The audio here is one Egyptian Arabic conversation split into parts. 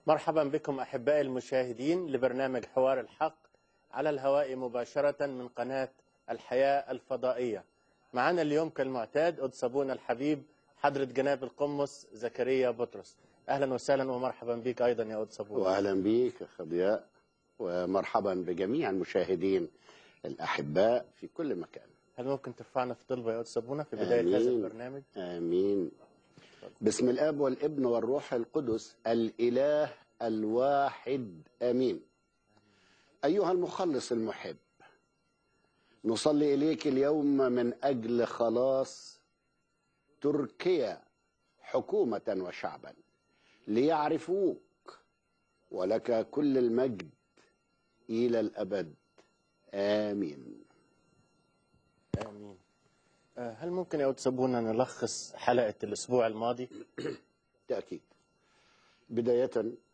مرحبا بكم أحبائي المشاهدين لبرنامج حوار الحق على الهواء مباشرة من قناة الحياة الفضائية معنا اليوم كالمعتاد قدس أبونا الحبيب حضرة جناب القمص زكريا بطرس أهلا وسهلا ومرحبا بك أيضا يا قدس أبونا واهلا بيك اخ ضياء ومرحبا بجميع المشاهدين الاحباء في كل مكان هل ممكن ترفعنا في طلبة يا قدس أبونا في بداية آمين. هذا البرنامج امين بسم الاب والابن والروح القدس الاله الواحد امين ايها المخلص المحب نصلي اليك اليوم من اجل خلاص تركيا حكومه وشعبا ليعرفوك ولك كل المجد الى الابد امين آمين آه، هل ممكن يا قدس أبونا نلخص حلقة الأسبوع الماضي تأكيد بداية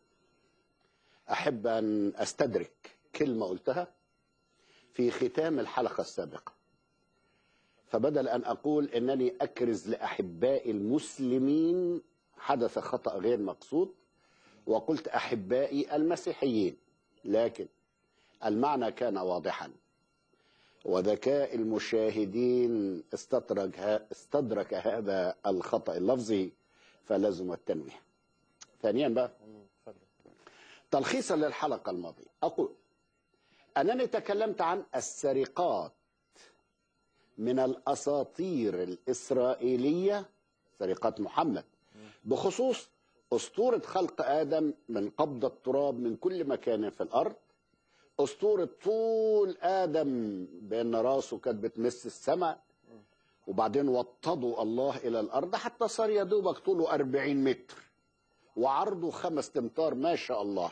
أحب أن أستدرك كلمة قلتها في ختام الحلقة السابقة فبدل أن أقول أنني أكرز لأحبائي المسلمين حدث خطأ غير مقصود وقلت أحبائي المسيحيين لكن المعنى كان واضحا وذكاء المشاهدين استدرك استدرك هذا الخطأ اللفظي فلزم التنويه ثانيا بقى مم، اتفضل. تلخيصا للحلقة الماضية أقول أنني تكلمت عن السرقات من الأساطير الإسرائيلية سرقات محمد بخصوص أسطورة خلق آدم من قبض التراب من كل مكان في الأرض أسطورة طول آدم بأن راسه كانت بتمس السماء وبعدين وطدوا الله إلى الأرض حتى صار يا دوبك طوله 40 متر وعرضه خمس امتار ما شاء الله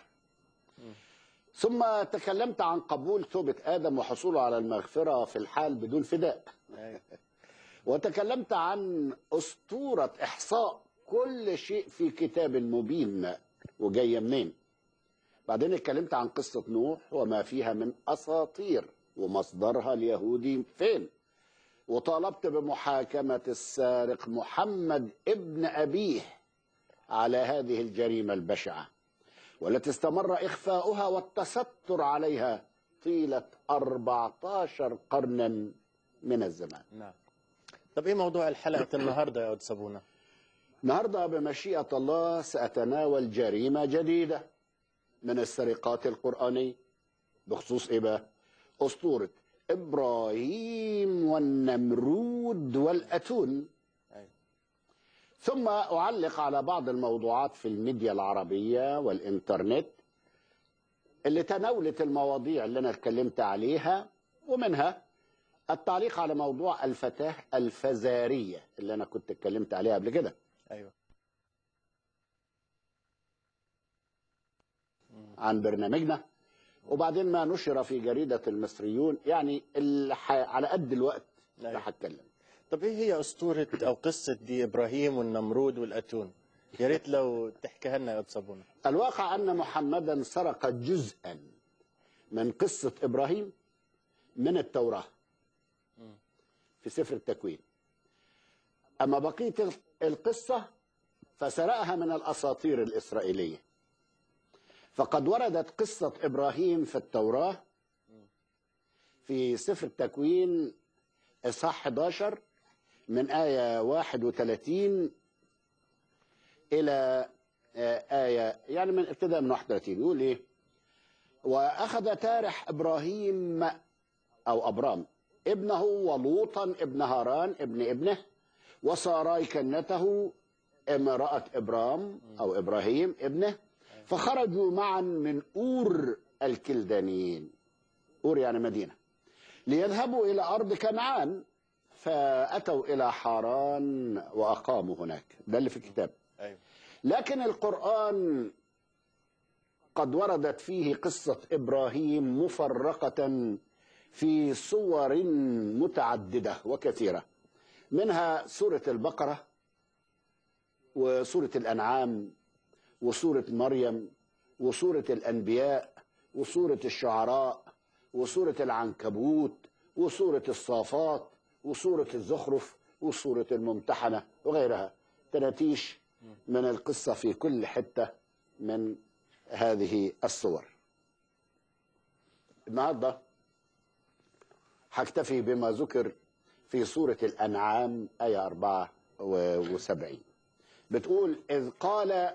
ثم تكلمت عن قبول توبة آدم وحصوله على المغفرة في الحال بدون فداء أيوة. وتكلمت عن أسطورة إحصاء كل شيء في كتاب مبين وجاية منين بعدين اتكلمت عن قصة نوح وما فيها من أساطير ومصدرها اليهودي فين وطالبت بمحاكمة السارق محمد ابن أبيه على هذه الجريمة البشعة والتي استمر إخفاؤها والتستر عليها طيلة 14 قرنا من الزمان نعم طب إيه موضوع الحلقة النهاردة يا قدس أبونا النهاردة بمشيئة الله سأتناول جريمة جديدة من السرقات القرآنية بخصوص إيه بقى؟ أسطورة إبراهيم والنمرود والأتون أيوة. ثم أعلق على بعض الموضوعات في الميديا العربية والإنترنت اللي تناولت المواضيع اللي أنا اتكلمت عليها ومنها التعليق على موضوع الفتاة الفزارية اللي أنا كنت اتكلمت عليها قبل كده أيوة عن برنامجنا وبعدين ما نشر في جريدة المصريون يعني الح... على قد الوقت أيوة. راح أتكلم طب إيه هي أسطورة أو قصة دي إبراهيم والنمرود والأتون يا ريت لو تحكيها لنا يا قدس أبونا الواقع أن محمدا سرق جزءا من قصة إبراهيم من التوراة في سفر التكوين أما بقية القصة فسرقها من الأساطير الإسرائيلية فقد وردت قصة إبراهيم في التوراة في سفر التكوين إصحاح 11 من آية 31 إلى آه، آية يعني من ابتداء من 31 يقول إيه وأخذ تارح إبراهيم أو أبرام ابنه ولوطا ابن هاران ابن ابنه وساراي كنته امرأة إبرام أو إبراهيم ابنه فخرجوا معا من أور الكلدانيين أور يعني مدينة ليذهبوا إلى أرض كنعان فأتوا إلى حاران وأقاموا هناك ده اللي في الكتاب أيوة لكن القرآن قد وردت فيه قصة إبراهيم مفرقة في صور متعددة وكثيرة منها سورة البقرة وسورة الأنعام وسورة مريم وسورة الأنبياء وسورة الشعراء وسورة العنكبوت وسورة الصافات وسورة الزخرف وسورة الممتحنة وغيرها تناتيش من القصة في كل حتة من هذه الصور النهارده هكتفي بما ذكر في سورة الأنعام آية 74 بتقول إذ قال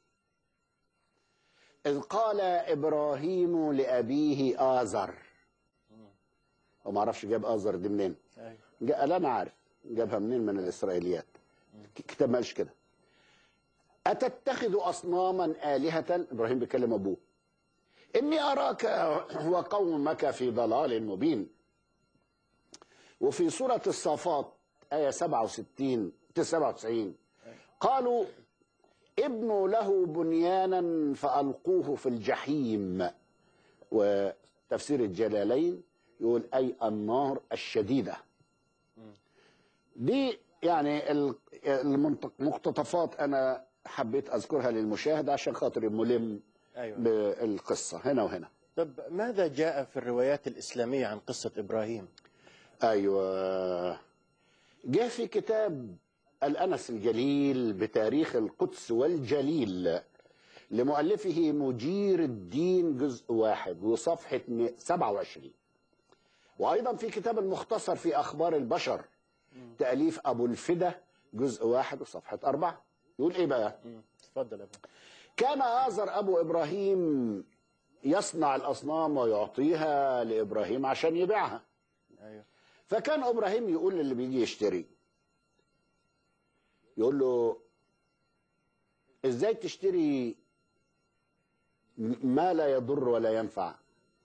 إذ قال إبراهيم لأبيه آزر وما أعرفش جاب آزر دي منين أيوة. جا- لا أنا عارف جابها منين من الإسرائيليات كتاب ما قالش كده أتتخذ أصناما آلهة إبراهيم بيكلم أبوه إني أراك وقومك في ضلال مبين وفي سورة الصافات آية 67 97 قالوا ابنوا له بنيانا فألقوه في الجحيم وتفسير الجلالين يقول أي النار الشديدة دي يعني ال- المنط- المقتطفات أنا حبيت أذكرها للمشاهد عشان خاطر ملم أيوة. بالقصة هنا وهنا طب ماذا جاء في الروايات الإسلامية عن قصة إبراهيم ايوه جاء في كتاب الانس الجليل بتاريخ القدس والجليل لمؤلفه مجير الدين جزء واحد وصفحة 27 وأيضا في كتاب المختصر في أخبار البشر تأليف أبو الفدا جزء واحد وصفحة أربعة يقول إيه بقى مم. تفضل يا ابو كان آزر أبو إبراهيم يصنع الأصنام ويعطيها لإبراهيم عشان يبيعها ايوه فكان ابراهيم يقول للي بيجي يشتري يقول له ازاي تشتري ما لا يضر ولا ينفع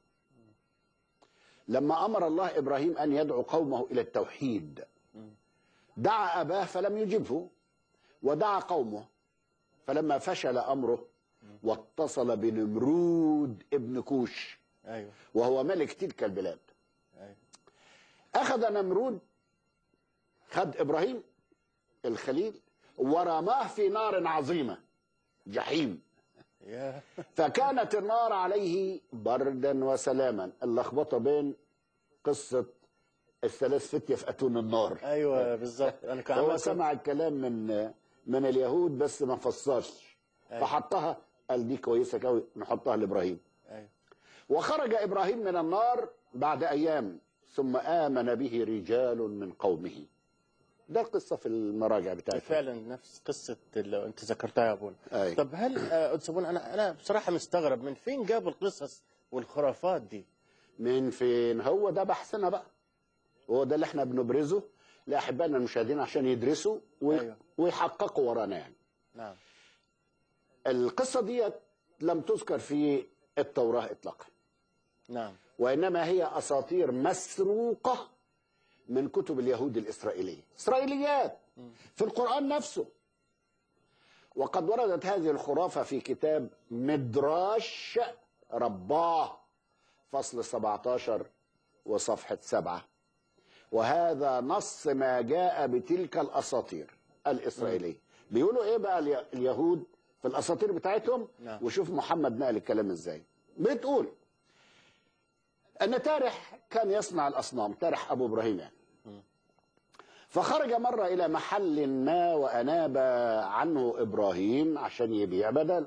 لما امر الله ابراهيم ان يدعو قومه الى التوحيد دعا اباه فلم يجبه ودعا قومه فلما فشل امره واتصل بنمرود ابن كوش ايوه وهو ملك تلك البلاد ايوه أخذ نمرود خد إبراهيم الخليل ورماه في نار عظيمة جحيم يا فكانت النار عليه بردا وسلاما اللخبطة بين قصة الثلاث فتية في أتون النار ايوه بالظبط انا كان هو عمال سمع الكلام من من اليهود بس ما فسرش أيوة. فحطها قال دي كويسة قوي نحطها لإبراهيم ايوه وخرج ابراهيم من النار بعد ايام ثم امن به رجال من قومه ده القصه في المراجع بتاعتنا فعلا نفس قصه اللي انت ذكرتها يا ابونا أي. طب هل آه، قدس ابونا انا انا بصراحه مستغرب من فين جابوا القصص والخرافات دي من فين هو ده بحثنا بقى هو ده اللي احنا بنبرزه لاحبائنا المشاهدين عشان يدرسوا وي- أيوة. ويحققوا ورانا يعني نعم القصه ديت لم تذكر في التوراه اطلاقا نعم وانما هي اساطير مسروقه من كتب اليهود الاسرائيليه اسرائيليات في القران نفسه وقد وردت هذه الخرافه في كتاب مدراش رباه فصل 17 وصفحه سبعة وهذا نص ما جاء بتلك الاساطير الاسرائيليه بيقولوا ايه بقى الي- اليهود في الاساطير بتاعتهم نعم. وشوف محمد نقل الكلام ازاي بتقول أن تارح كان يصنع الأصنام تارح أبو إبراهيم يعني فخرج مرة إلى محل ما وأناب عنه إبراهيم عشان يبيع بدل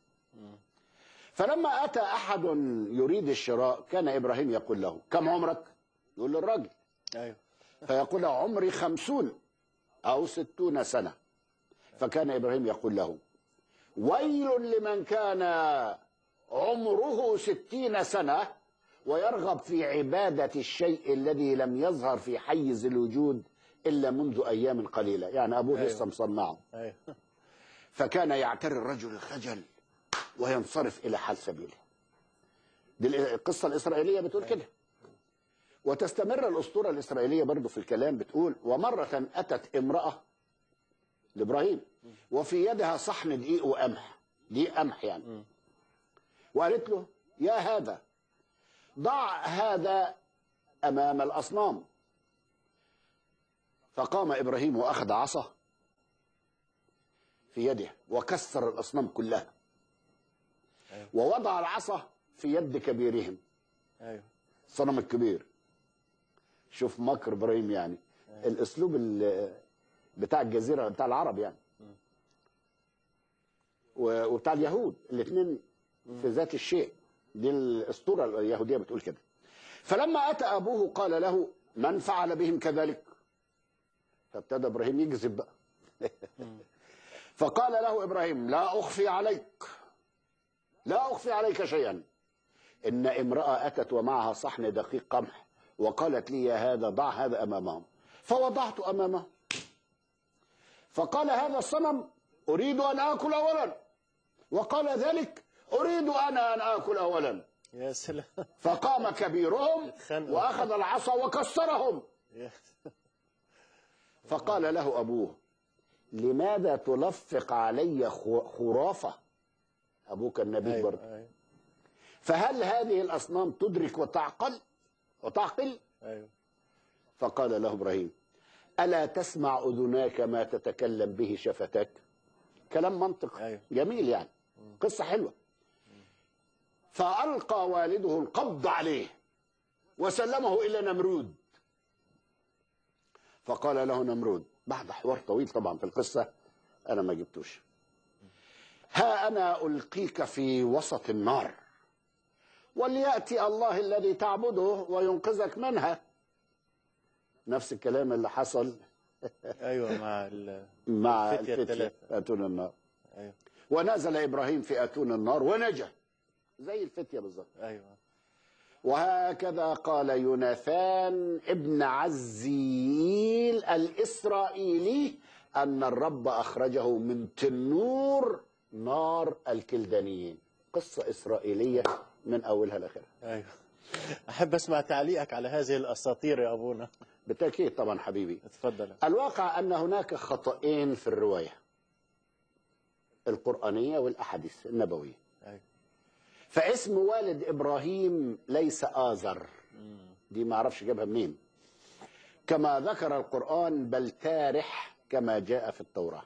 فلما أتى أحد يريد الشراء كان إبراهيم يقول له كم عمرك؟ يقول للراجل ايوه فيقول له عمري خمسون أو ستون سنة فكان إبراهيم يقول له ويل لمن كان عمره ستين سنة ويرغب في عبادة الشيء الذي لم يظهر في حيز الوجود إلا منذ أيام قليلة يعني أبوه أيوة. لسه مصنعه ايوه فكان يعتري الرجل الخجل وينصرف إلى حال سبيله دي القصة الإسرائيلية بتقول كده وتستمر الأسطورة الإسرائيلية برضو في الكلام بتقول ومرة أتت امرأة لإبراهيم وفي يدها صحن دقيق وقمح دقيق قمح يعني وقالت له يا هذا ضع هذا أمام الأصنام فقام إبراهيم وأخذ عصا في يده وكسر الأصنام كلها ووضع العصا في يد كبيرهم ايوه الصنم الكبير شوف مكر ابراهيم يعني الاسلوب ال- بتاع الجزيره بتاع العرب يعني و- وبتاع اليهود الاثنين في ذات الشيء دي الاسطوره اليهوديه بتقول كده فلما اتى ابوه قال له من فعل بهم كذلك فابتدى ابراهيم يكذب بقى فقال له ابراهيم لا اخفي عليك لا اخفي عليك شيئا ان امراه اتت ومعها صحن دقيق قمح وقالت لي يا هذا ضع هذا امامهم فوضعت امامه فقال هذا الصنم اريد ان اكل اولا وقال ذلك اريد انا ان اكل اولا يا سلام فقام كبيرهم اتخانقوا. واخذ العصا وكسرهم يا- فقال له ابوه لماذا تلفق علي خ- خرافه ابوك النبي أيوة، برضه أيوة، فهل هذه الاصنام تدرك وتعقل وتعقل أيوة. فقال له ابراهيم الا تسمع اذناك ما تتكلم به شفتاك كلام منطق أيوة. جميل يعني قصه حلوه فالقى والده القبض عليه وسلمه الى نمرود فقال له نمرود بعد حوار طويل طبعا في القصه انا ما جبتوش ها انا القيك في وسط النار ولياتي الله الذي تعبده وينقذك منها نفس الكلام اللي حصل أيوة مع ال... مع الفتية الفتية الثلاثة. اتون النار أيوة. ونزل ابراهيم في اتون النار ونجا زي الفتية بالظبط أيوة وهكذا قال يوناثان ابن عزيل الإسرائيلي أن الرب أخرجه من تنور نار الكلدانيين قصة إسرائيلية من أولها لآخرها أيوة أحب أسمع تعليقك على هذه الأساطير يا أبونا بالتأكيد طبعا حبيبي تفضل الواقع أن هناك خطأين في الرواية القرآنية والأحاديث النبوية أيوة. فاسم والد إبراهيم ليس آزر دي ما أعرفش جابها منين كما ذكر القرآن بل تارح كما جاء في التوراة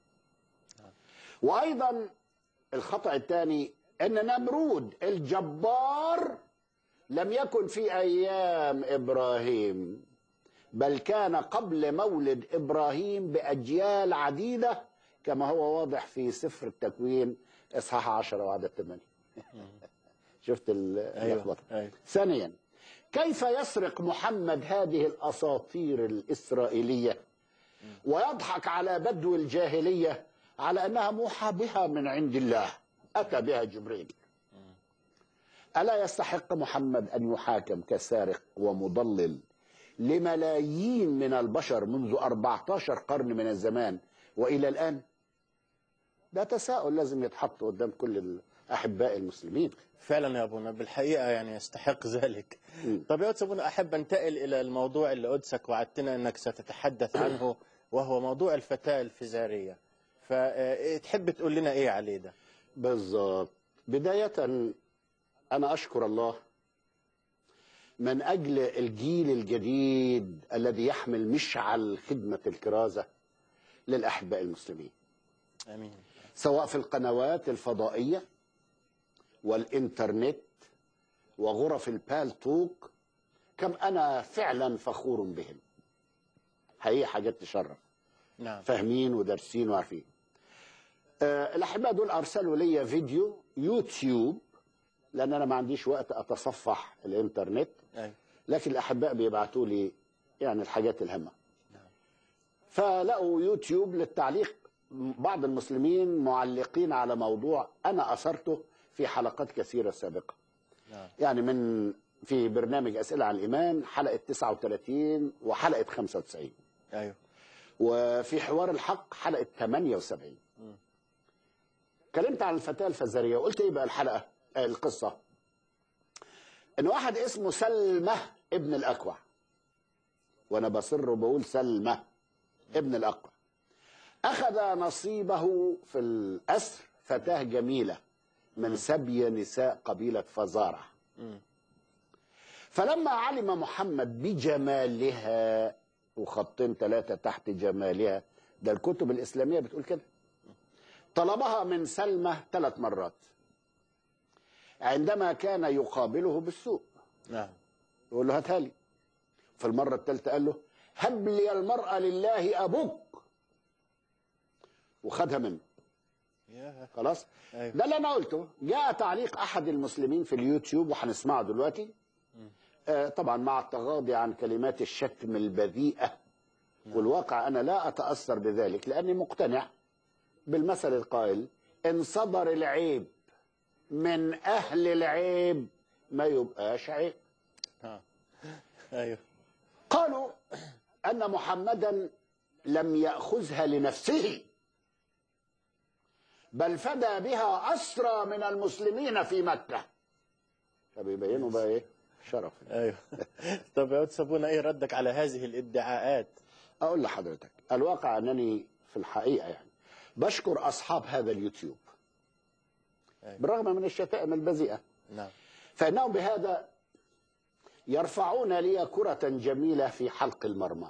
وأيضا الخطأ الثاني أن نمرود الجبار لم يكن في أيام إبراهيم بل كان قبل مولد إبراهيم بأجيال عديدة كما هو واضح في سفر التكوين إصحاح عشرة وعدد ثمانية شفت ال- أيوة. اللخبطة أيوة. ثانيا كيف يسرق محمد هذه الأساطير الإسرائيلية ويضحك على بدو الجاهلية على أنها موحى بها من عند الله أتى بها جبريل ألا يستحق محمد أن يحاكم كسارق ومضلل لملايين من البشر منذ 14 قرن من الزمان وإلى الآن ده تساؤل لازم يتحط قدام كل الأحباء المسلمين فعلا يا أبونا بالحقيقة يعني يستحق ذلك طب يا قدس أبونا أحب أنتقل إلى الموضوع اللي قدسك وعدتنا أنك ستتحدث عنه وهو موضوع الفتاة الفيزارية فتحب تقول لنا إيه عليه ده بالظبط بداية أنا أشكر الله من أجل الجيل الجديد الذي يحمل مشعل خدمة الكرازة للأحباء المسلمين آمين سواء في القنوات الفضائية والإنترنت وغرف البالتوك كم أنا فعلا فخور بهم حقيقة حاجات تشرف نعم فاهمين ودارسين وعارفين آه، الاحباء دول ارسلوا لي فيديو يوتيوب لان انا ما عنديش وقت اتصفح الانترنت أيوة. لكن الاحباء بيبعتوا لي يعني الحاجات الهامه فلقوا يوتيوب للتعليق بعض المسلمين معلقين على موضوع انا اثرته في حلقات كثيره سابقه نعم يعني من في برنامج اسئله عن الايمان حلقه 39 وحلقه 95 أيوة وفي حوار الحق حلقة 78 اتكلمت عن الفتاة الفزارية وقلت ايه بقى الحلقة آه القصة ان واحد اسمه سلمة ابن الاكوع وانا بصر وبقول سلمة ابن الاكوع اخذ نصيبه في الاسر فتاة جميلة من سبي نساء قبيلة فزارة فلما علم محمد بجمالها وخطين ثلاثة تحت جمالها ده الكتب الإسلامية بتقول كده طلبها من سلمى ثلاث مرات عندما كان يقابله بالسوء نعم يقول له هاتها لي في المرة الثالثة قال له هب لي المرأة لله أبوك وخدها منه يا خلاص أيوه. ده اللي انا قلته جاء تعليق احد المسلمين في اليوتيوب وهنسمعه دلوقتي آه طبعا مع التغاضي عن كلمات الشتم البذيئه والواقع انا لا اتاثر بذلك لاني مقتنع بالمثل القائل ان صدر العيب من اهل العيب ما يبقاش عيب ها. ايوه قالوا ان محمدا لم ياخذها لنفسه بل فدى بها اسرى من المسلمين في مكه فبيبينوا بقى ايه شرف ايوه طب يا قدس ابونا ايه ردك على هذه الادعاءات اقول لحضرتك الواقع انني في الحقيقه يعني بشكر اصحاب هذا اليوتيوب أيوة. بالرغم من الشتائم البذيئه نعم فانهم بهذا يرفعون لي كره جميله في حلق المرمى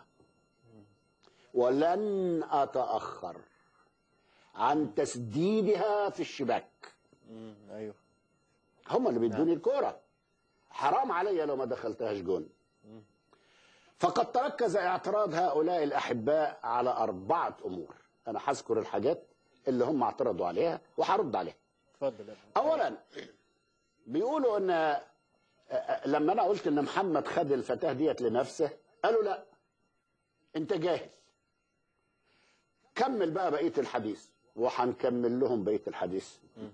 ولن اتاخر عن تسديدها في الشباك مم. ايوه هم اللي بيدوني الكوره حرام علي لو ما دخلتهاش جون فقد تركز اعتراض هؤلاء الاحباء على اربعه امور انا هذكر الحاجات اللي هم اعترضوا عليها وهرد عليها اتفضل يا ابونا اولا بيقولوا ان آه، آه، لما انا قلت ان محمد خد الفتاه ديت لنفسه قالوا لا انت جاهل كمل بقى بقيه الحديث وهنكمل لهم بقيه الحديث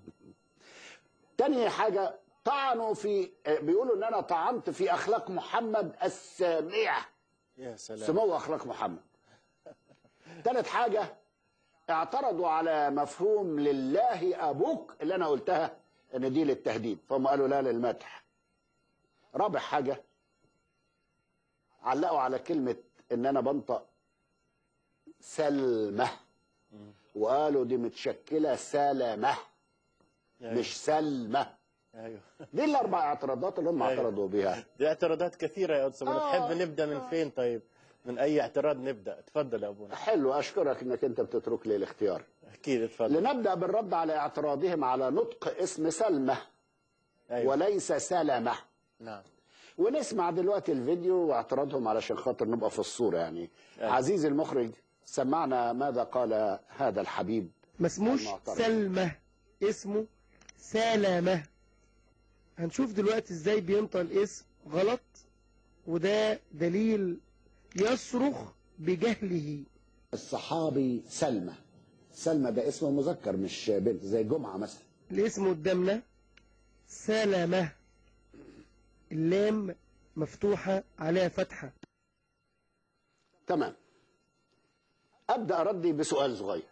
تاني حاجه طعنوا في آه، بيقولوا ان انا طعنت في اخلاق محمد الساميه يا سلام سمو اخلاق محمد ثالث حاجه اعترضوا على مفهوم لله ابوك اللي انا قلتها ان دي للتهديد فهم قالوا لا للمدح رابع حاجه علقوا على كلمه ان انا بنطق سلمه وقالوا دي متشكله سلمه أيوة. مش سلمه ايوه دي الاربع اعتراضات اللي هم أيوة. اعترضوا بها دي اعتراضات كثيره يا قدس ابونا آه. تحب نبدا من فين طيب من اي اعتراض نبدا تفضل يا ابونا حلو اشكرك انك انت بتترك لي الاختيار اكيد اتفضل لنبدا بالرد على اعتراضهم على نطق اسم سلمه ايوه وليس سلمه نعم ونسمع دلوقتي الفيديو واعتراضهم علشان خاطر نبقى في الصوره يعني أيوة. عزيزي المخرج سمعنا ماذا قال هذا الحبيب ما اسموش المعترض. سلمى اسمه سلامة هنشوف دلوقتي ازاي بينطق الاسم غلط وده دليل يصرخ بجهله الصحابي سلمى سلمى ده اسم مذكر مش بنت زي جمعه مثلا الاسم قدامنا سلامة اللام مفتوحة عليها فتحة تمام ابدا ردي بسؤال صغير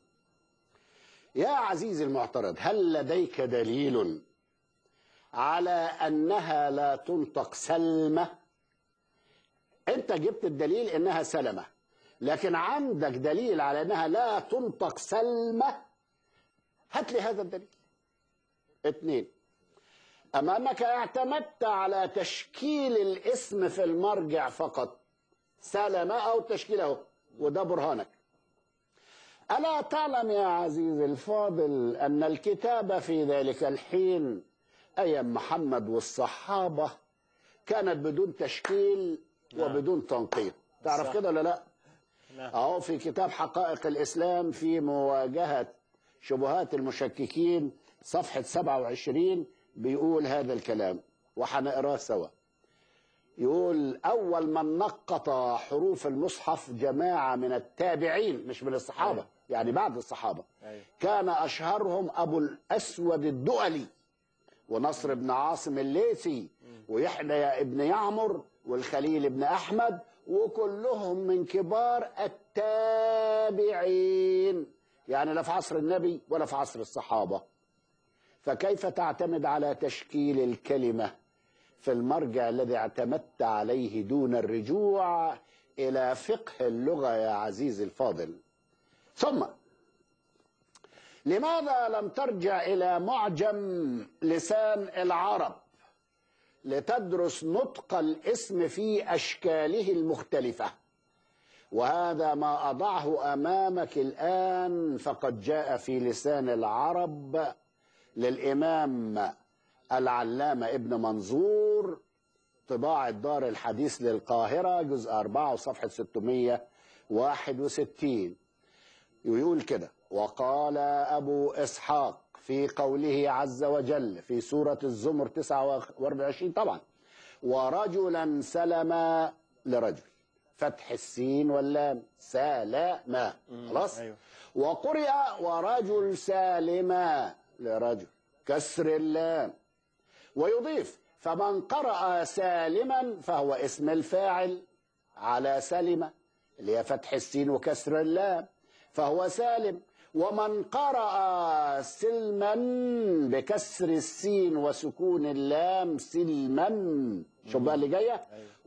يا عزيزي المعترض هل لديك دليل على انها لا تنطق سلمه انت جبت الدليل انها سلمه لكن عندك دليل على انها لا تنطق سلمه هات لي هذا الدليل اثنين اما انك اعتمدت على تشكيل الاسم في المرجع فقط سلمة أو تشكيله وده برهانك ألا تعلم يا عزيزي الفاضل أن الكتابة في ذلك الحين أيام محمد والصحابة كانت بدون تشكيل نعم. وبدون تنقيط تعرف صح. كده ولا لا نعم أهو في كتاب حقائق الإسلام في مواجهة شبهات المشككين صفحة 27 بيقول هذا الكلام وهنقراه سوا يقول أول من نقط حروف المصحف جماعة من التابعين مش من الصحابة أيوة. يعني بعد الصحابة ايوه كان أشهرهم أبو الأسود الدؤلي ونصر بن عاصم الليثي ويحيى ابن يعمر والخليل بن أحمد وكلهم من كبار التابعين يعني لا في عصر النبي ولا في عصر الصحابة فكيف تعتمد على تشكيل الكلمة في المرجع الذي اعتمدت عليه دون الرجوع إلى فقه اللغة يا عزيزي الفاضل ثم لماذا لم ترجع إلى معجم لسان العرب لتدرس نطق الاسم في أشكاله المختلفة وهذا ما أضعه أمامك الآن فقد جاء في لسان العرب للإمام العلامة ابن منظور طباعة دار الحديث للقاهرة جزء 4 وصفحة 661 ويقول كده وقال أبو إسحاق في قوله عز وجل في سورة الزمر 49 طبعا ورجلا سلم لرجل فتح السين واللام سلم خلاص أيوه. وقرئ ورجل سالما لرجل كسر اللام ويضيف فمن قرأ سالما فهو اسم الفاعل على سلمة اللي هي فتح السين وكسر اللام فهو سالم ومن قرأ سلما بكسر السين وسكون اللام سلما شوف بقى اللي جايه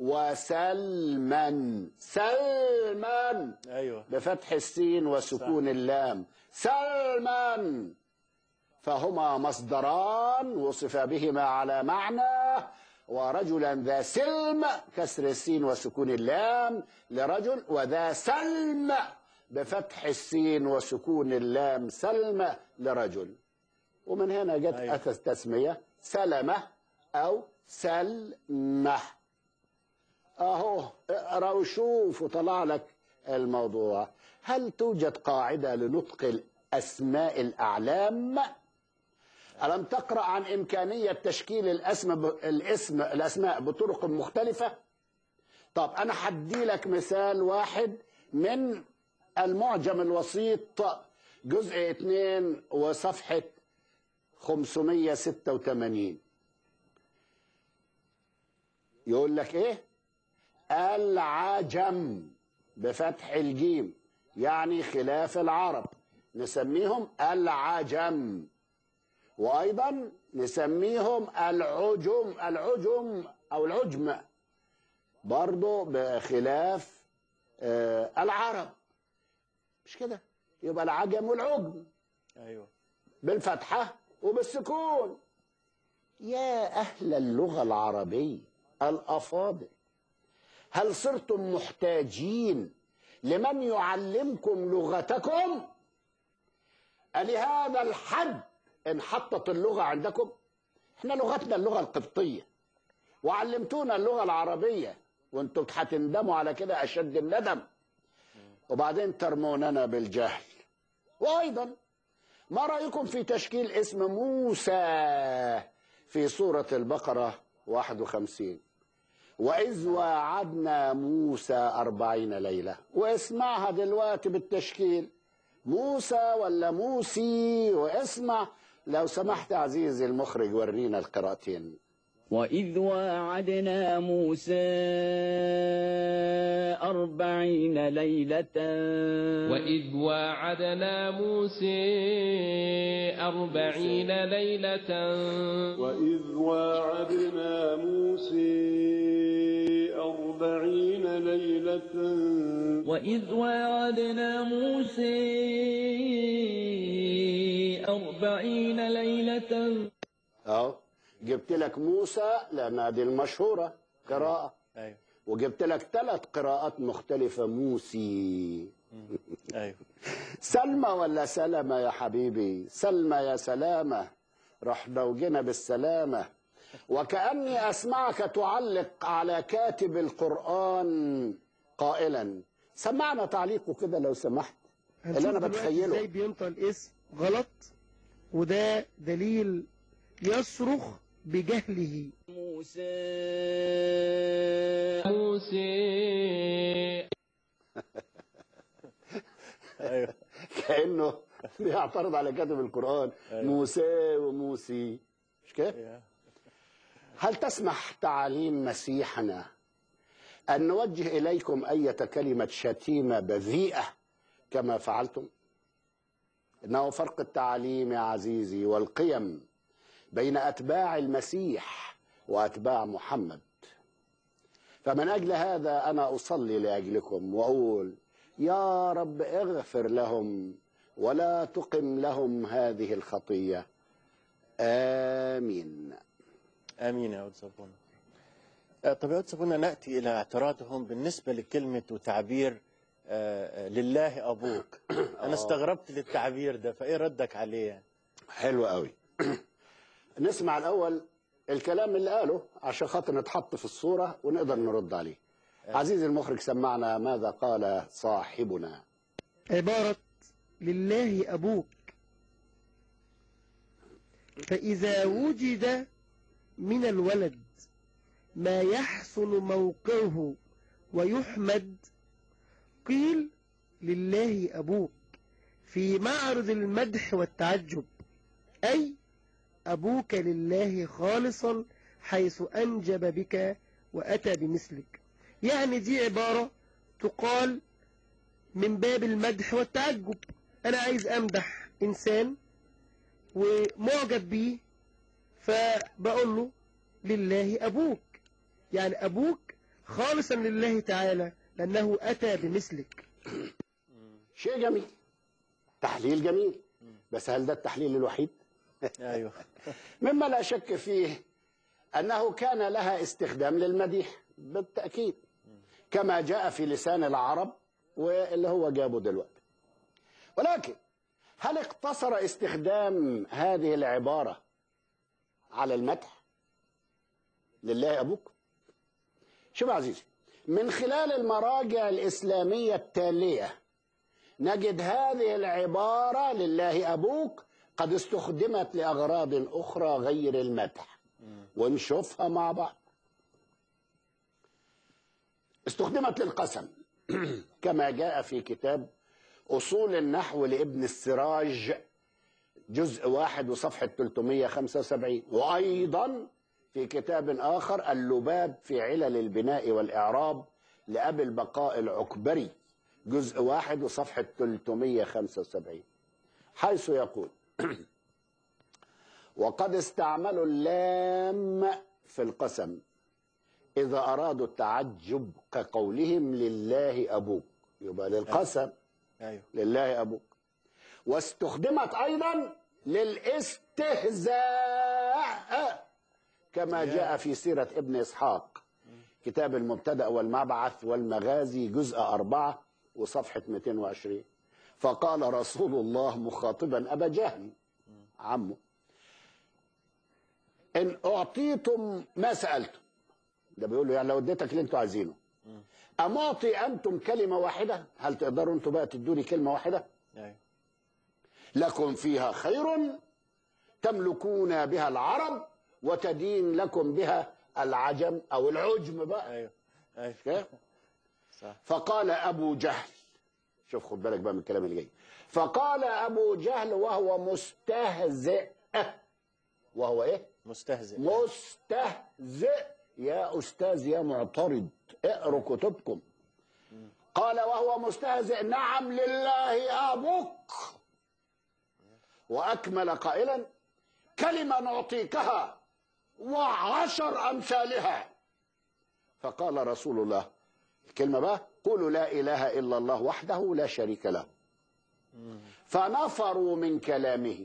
وسلما سلما ايوه بفتح السين وسكون اللام سلما فهما مصدران وصف بهما على معنى ورجلا ذا سلم كسر السين وسكون اللام لرجل وذا سلم بفتح السين وسكون اللام سلم لرجل ومن هنا جت أيوة. أتى التسمية سلمة أو سلمة أهو اقرأ وشوف وطلع لك الموضوع هل توجد قاعدة لنطق الأسماء الأعلام ألم تقرأ عن إمكانية تشكيل الاسم ب... الاسم الأسماء بطرق مختلفة طب أنا حدي لك مثال واحد من المعجم الوسيط جزء 2 وصفحة 586 يقول لك ايه العجم بفتح الجيم يعني خلاف العرب نسميهم العجم وايضا نسميهم العجم العجم او العجم برضه بخلاف آه العرب مش كده يبقى العجم والعجم ايوه بالفتحة وبالسكون يا أهل اللغة العربية الأفاضل هل صرتم محتاجين لمن يعلمكم لغتكم ألهذا الحد انحطت اللغة عندكم احنا لغتنا اللغة القبطية وعلمتونا اللغة العربية وانتم هتندموا على كده أشد الندم وبعدين ترموننا بالجهل وأيضا ما رأيكم في تشكيل اسم موسى في سورة البقرة 51 وإذ واعدنا موسى أربعين ليلة واسمعها دلوقتي بالتشكيل موسى ولا موسي واسمع لو سمحت عزيزي المخرج ورينا القراءتين وإذ واعدنا موسى أربعين ليلة وإذ واعدنا موسى أربعين ليلة وإذ واعدنا موسى أربعين ليلة وإذ واعدنا موسى أربعين ليلة أهو جبت لك موسى لأنها دي المشهورة قراءة ايوه وجبت لك ثلاث قراءات مختلفة موسي ايوه سلمى ولا سلمى يا حبيبي سلمى يا سلامة رحنا وجينا بالسلامة وكأني أسمعك تعلق على كاتب القرآن قائلا سمعنا تعليقه كده لو سمحت اللي هنشوف أنا دلوقتي بتخيله ازاي بينطق الاسم غلط وده دليل يصرخ بجهله موسى موسى ايوه كأنه بيعترض على كاتب القرآن موسى وموسي مش كده؟ أيوة. هل تسمح تعاليم مسيحنا أن نوجه إليكم أية كلمة شتيمة بذيئة كما فعلتم إنه فرق التعاليم يا عزيزي والقيم بين أتباع المسيح وأتباع محمد فمن أجل هذا أنا أصلي لأجلكم وأقول يا رب اغفر لهم ولا تقم لهم هذه الخطية آمين امين يا أستاذ صابونه آه، طب يا أستاذ صابونه ناتي الى اعتراضهم بالنسبه لكلمه وتعبير آه، آه، لله ابوك انا استغربت للتعبير ده فايه ردك عليه يعني؟ حلو قوي نسمع الأول الكلام اللي قاله عشان خاطر نتحط في الصورة ونقدر نرد عليه عزيزي المخرج سمعنا ماذا قال صاحبنا عبارة لله أبوك فإذا وجد من الولد ما يحسن موقعه ويحمد قيل لله أبوك في معرض المدح والتعجب أي أبوك لله خالصا حيث أنجب بك وأتى بمثلك يعني دي عبارة تقال من باب المدح والتعجب أنا عايز أمدح إنسان ومعجب بيه فبقول له لله أبوك يعني أبوك خالصا لله تعالى لأنه أتى بمثلك شيء جميل تحليل جميل بس هل ده التحليل الوحيد ايوه مما لا شك فيه أنه كان لها استخدام للمديح بالتأكيد كما جاء في لسان العرب واللي هو جابه دلوقتي ولكن هل اقتصر استخدام هذه العبارة على المدح لله أبوك شوف يا عزيزي من خلال المراجع الإسلامية التالية نجد هذه العبارة لله أبوك قد استخدمت لأغراض أخرى غير المدح ونشوفها مع بعض استخدمت للقسم كما جاء في كتاب أصول النحو لابن السراج جزء واحد وصفحة 375 وأيضا في كتاب آخر اللباب في علل البناء والإعراب لأبي البقاء العكبري جزء واحد وصفحة 375 حيث يقول وقد استعملوا اللام في القسم إذا أرادوا التعجب كقولهم لله أبوك يبقى للقسم ايوه لله أبوك واستخدمت أيضا للاستهزاء كما جاء في سيرة ابن إسحاق كتاب المبتدأ والمبعث والمغازي جزء أربعة وصفحة 220 فقال رسول الله مخاطبا أبا جهل عمه إن أعطيتم ما سألتم ده بيقول له يعني لو اديتك اللي انتوا عايزينه أم أعطي أنتم كلمة واحدة هل تقدروا انتوا بقى تدوني كلمة واحدة ايوه لكم فيها خير تملكون بها العرب وتدين لكم بها العجم أو العجم بقى ايوه ايوه كيف؟ صح فقال أبو جهل شوف خد بالك بقى من الكلام اللي جاي فقال أبو جهل وهو مستهزئ وهو إيه؟ مستهزئ مستهزئ يا أستاذ يا معترض اقروا كتبكم قال وهو مستهزئ نعم لله أبوك وأكمل قائلا كلمة نعطيكها وعشر أمثالها فقال رسول الله الكلمة بقى قولوا لا إله إلا الله وحده لا شريك له فنفروا من كلامه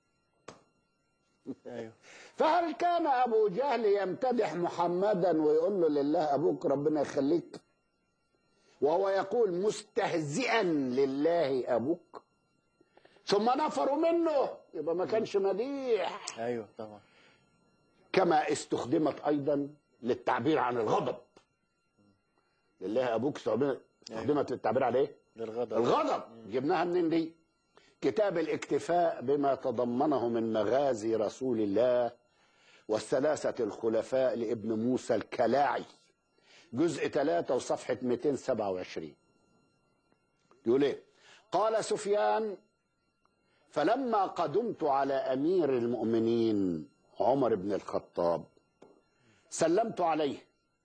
ايوه فهل كان أبو جهل يمتدح محمدا ويقول له لله أبوك ربنا يخليك وهو يقول مستهزئا لله أبوك ثم نفروا منه يبقى ما كانش مديح ايوه طبعا كما استخدمت أيضا للتعبير عن الغضب لله أبوك استخدمت استخدمت للتعبير على إيه؟ للغضب الغضب جبناها منين دي كتاب الاكتفاء بما تضمنه من مغازي رسول الله والثلاثة الخلفاء لابن موسى الكلاعي جزء 3 وصفحة 227 يقول ايه قال سفيان فلما قدمت على أمير المؤمنين عمر بن الخطاب سلمت عليه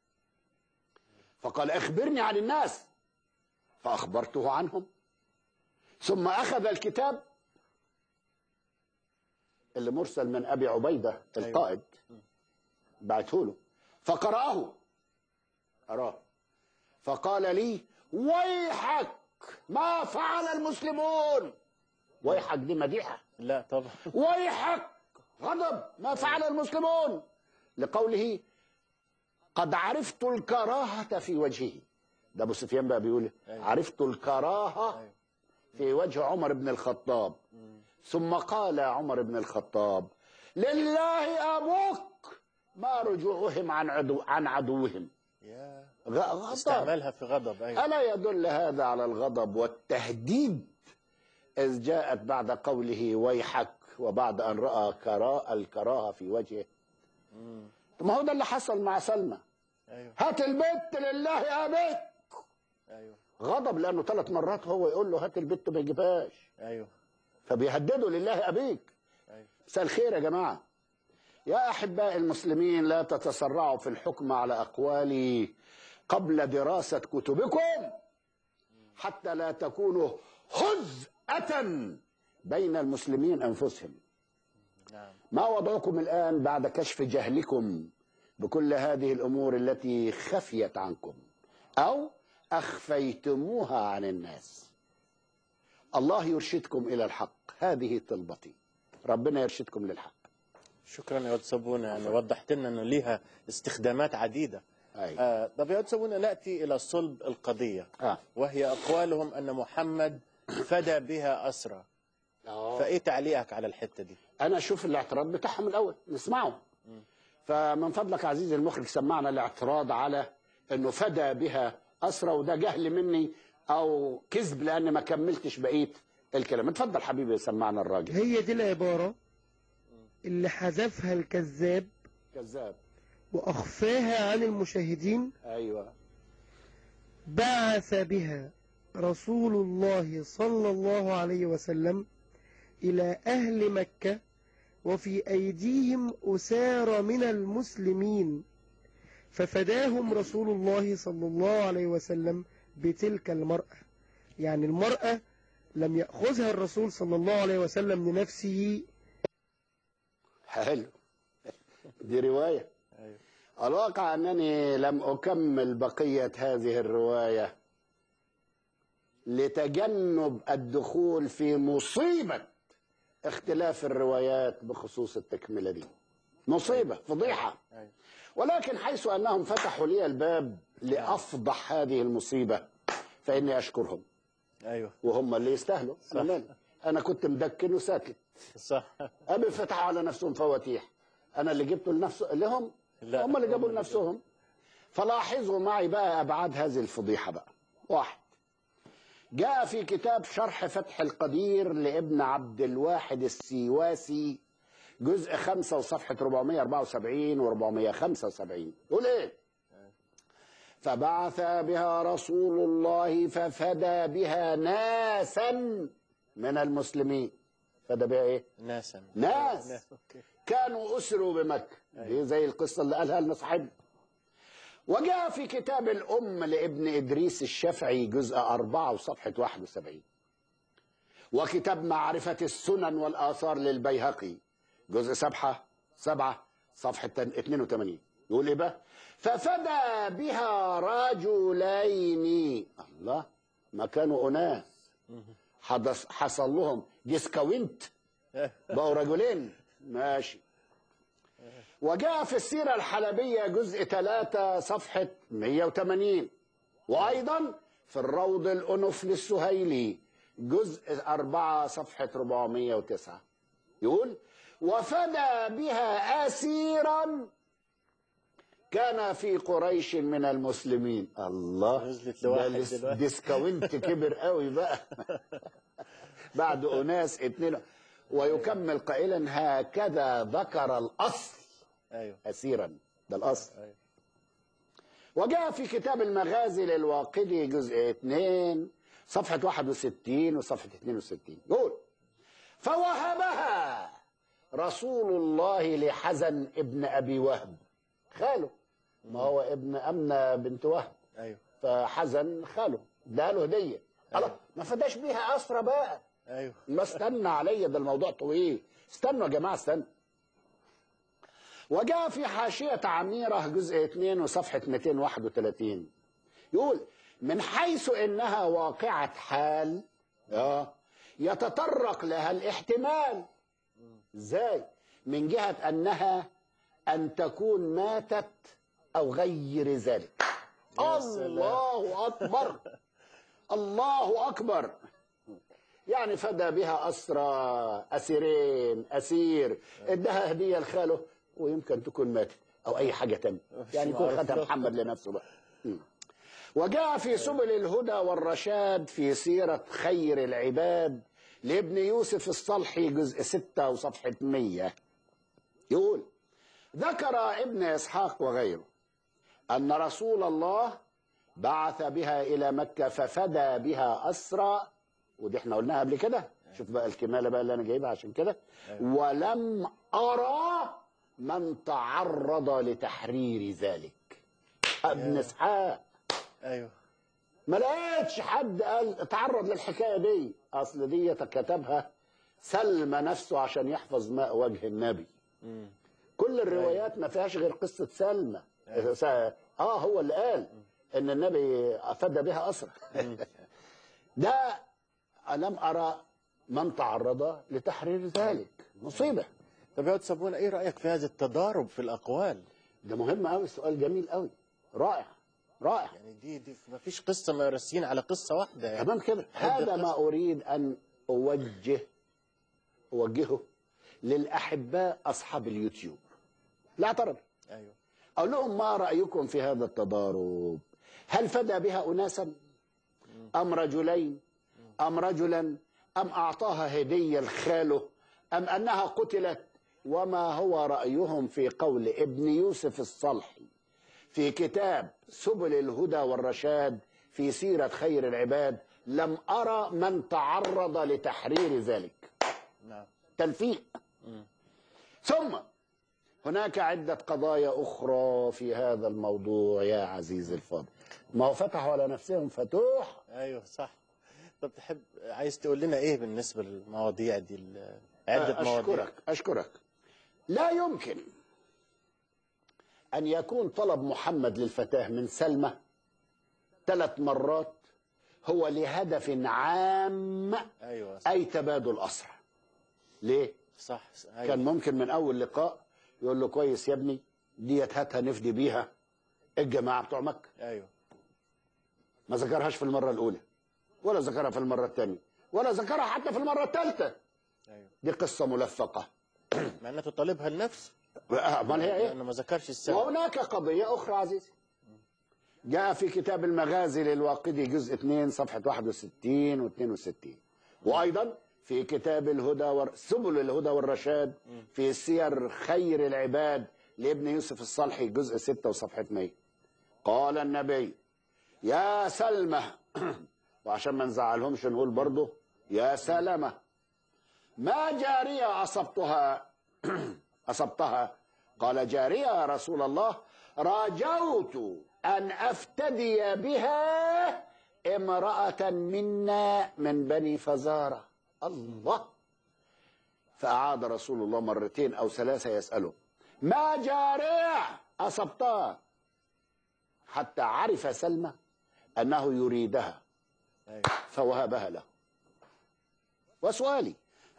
فقال اخبرني عن الناس فأخبرته عنهم ثم أخذ الكتاب اللي مرسل من أبي عبيدة القائد بعته له فقرأه أراه فقال لي ويحك ما فعل المسلمون ويحك دي مديحة لا طبعا ويحك غضب ما فعل المسلمون لقوله قد عرفت الكراهة في وجهه ده أبو سفيان بقى بيقول أيوة. عرفت الكراهة أيوة. في وجه عمر بن الخطاب ثم قال عمر بن الخطاب لله أبوك ما رجوعهم عن عدو عن عدوهم يا غ- غضب استعملها في غضب ايوه ألا يدل هذا على الغضب والتهديد إذ جاءت بعد قوله ويحك وبعد أن رأى كراء الكراهة في وجهه طب ما هو ده اللي حصل مع سلمى ايوه هات البت لله يا بيت ايوه غضب لأنه ثلاث مرات هو يقول له هات البت ما يجيبهاش ايوه فبيهددوا لله أبيك ايوه مساء الخير يا جماعة يا أحباء المسلمين لا تتسرعوا في الحكم على أقوالي قبل دراسة كتبكم حتى لا تكونوا هزءة بين المسلمين أنفسهم نعم ما وضعكم الآن بعد كشف جهلكم بكل هذه الأمور التي خفيت عنكم أو أخفيتموها عن الناس الله يرشدكم إلى الحق هذه طلبتي ربنا يرشدكم للحق شكرا يا ود صابونه يعني وضحت لنا انه ليها استخدامات عديده أي. آه طب يا ود صابونه ناتي الى صلب القضيه آه. وهي اقوالهم ان محمد فدى بها اسرى فايه تعليقك على الحته دي انا اشوف الاعتراض بتاعهم الاول نسمعه فمن فضلك عزيزي المخرج سمعنا الاعتراض على انه فدى بها اسرى وده جهل مني او كذب لان ما كملتش بقيه الكلام اتفضل حبيبي سمعنا الراجل هي دي العبارة اللي حذفها الكذاب كذاب وأخفاها عن المشاهدين ايوه بعث بها رسول الله صلى الله عليه وسلم إلى أهل مكة وفي أيديهم أسار من المسلمين ففداهم رسول الله صلى الله عليه وسلم بتلك المرأة يعني المرأة لم يأخذها الرسول صلى الله عليه وسلم لنفسه حلو دي روايه أيوة. الواقع انني لم اكمل بقيه هذه الروايه لتجنب الدخول في مصيبه اختلاف الروايات بخصوص التكمله دي مصيبه فضيحه أيوة. ولكن حيث انهم فتحوا لي الباب لافضح هذه المصيبه فاني اشكرهم ايوه وهم اللي يستاهلوا صح. أنا- انا كنت مدكن وساكت صح ابي فتحوا على نفسهم فواتيح انا اللي جبته لنفس لهم لا، هم اللي هم جابوا اللي لنفسهم فلاحظوا معي بقى ابعاد هذه الفضيحه بقى واحد جاء في كتاب شرح فتح القدير لابن عبد الواحد السيواسي جزء خمسة وصفحة 474 و 475 يقول ايه فبعث بها رسول الله ففدى بها ناسا من المسلمين فدى بها ايه ناسا ناس. اوكي كانوا أسروا بمكة دي زي القصة اللي قالها لنا صاحبنا وجاء في كتاب الأم لابن إدريس الشافعي جزء أربعة وصفحة 71 وكتاب معرفة السنن والآثار للبيهقي جزء سبعة سبعة صفحة 82 يقول إيه بقى ففدى بها رجلين الله ما كانوا أناس حدث حصل لهم ديسكاونت بقوا رجلين ماشي وجاء في السيرة الحلبية جزء 3 صفحة 180 وأيضا في الروض الأنف للسهيلي جزء 4 صفحة 409 يقول وفدى بها أسيرا كان في قريش من المسلمين الله نزلت ده لواحد الاس- دلوقتي. ديسكاونت كبر قوي بقى بعد أناس اتنين ويكمل قائلا هكذا ذكر الأصل ايوه أسيرا ده الأصل أيوة. وجاء في كتاب المغازي للواقدي جزء 2 صفحة 61 وصفحة 62 يقول فوهبها رسول الله لحزن ابن أبي وهب خاله ما هو ابن أمنة بنت وهب ايوه فحزن خاله ده له هدية الله ما فداش بيها أسرى بقى ايوه ما استنى عليا ده الموضوع طويل استنوا يا جماعة استنوا وجاء في حاشية عميرة جزء 2 وصفحة 231 يقول من حيث إنها واقعة حال آه يتطرق لها الاحتمال ازاي من جهة أنها أن تكون ماتت أو غير ذلك يا سلام. الله أكبر الله أكبر يعني فدى بها أسرى أسيرين أسير ادها هدية لخاله ويمكن تكون ماتت أو أي حاجة تانية يعني يكون معروف. خدها محمد لنفسه بقى م. وجاء في سبل الهدى والرشاد في سيرة خير العباد لابن يوسف الصلحي جزء ستة وصفحة مية يقول ذكر ابن إسحاق وغيره أن رسول الله بعث بها إلى مكة ففدى بها أسرى ودي احنا قلناها قبل كده شوف بقى الكمالة بقى اللي أنا جايبها عشان كده ولم أرى من تعرض لتحرير ذلك ابن إسحاق ايوه ما لقيتش حد قال تعرض للحكايه دي اصل دي كتبها سلم نفسه عشان يحفظ ماء وجه النبي كل الروايات ما فيهاش غير قصه سلمى اه هو اللي قال ان النبي افاد بها اسرى ده الم ارى من تعرض لتحرير ذلك مصيبه طب يا أستاذ سابونا ايه رايك في هذا التضارب في الاقوال ده مهم قوي سؤال جميل قوي رائع رائع يعني دي دي ما فيش قصه مرسين على قصه واحده يعني تمام كده هذا ما اريد ان اوجه اوجهه للاحباء اصحاب اليوتيوب لا اعترض ايوه اقول لهم ما رايكم في هذا التضارب هل فدى بها اناسا ام رجلين ام رجلا ام اعطاها هديه لخاله ام انها قتلت وما هو رايهم في قول ابن يوسف الصلحي في كتاب سبل الهدى والرشاد في سيرة خير العباد لم أرى من تعرض لتحرير ذلك نعم تلفيق ثم هناك عدة قضايا أخرى في هذا الموضوع يا عزيزي الفاضل ما هو فتحوا على نفسهم فتوح ايوه صح طب تحب عايز تقول لنا ايه بالنسبه للمواضيع دي ال- عده مواضيع أشكرك أشكرك لا يمكن أن يكون طلب محمد للفتاة من سلمى ثلاث مرات هو لهدف عام ايوه صح أي تبادل أسرى ليه؟ صح كان ايوه ممكن من أول لقاء يقول له كويس يا ابني ديت هاتها نفدي بيها الجماعة بتوع مكة ايوه ما ذكرهاش في المرة الأولى ولا ذكرها في المرة الثانية ولا ذكرها حتى في المرة الثالثة ايوه دي قصة ملفقة مع انها تطالبها لنفسه أمال هي إيه؟ لانه ما ذكرش السبب وهناك قضية أخرى عزيزي جاء في كتاب المغازي للواقدي جزء 2 صفحة 61 و 62 وأيضا في كتاب الهدى ور... سبل الهدى والرشاد في سير خير العباد لابن يوسف الصالحي جزء 6 وصفحة 100 قال النبي يا سلمى وعشان ما نزعلهمش نقول برضه يا سلمة ما جارية أصبتها أصبتها قال جارية يا رسول الله رجوت أن أفتدي بها امرأة منا من بني فزارة الله فأعاد رسول الله مرتين أو ثلاثة يسأله ما جارية أصبتها حتى عرف سلمى أنه يريدها ايوه فوهبها له وسؤالي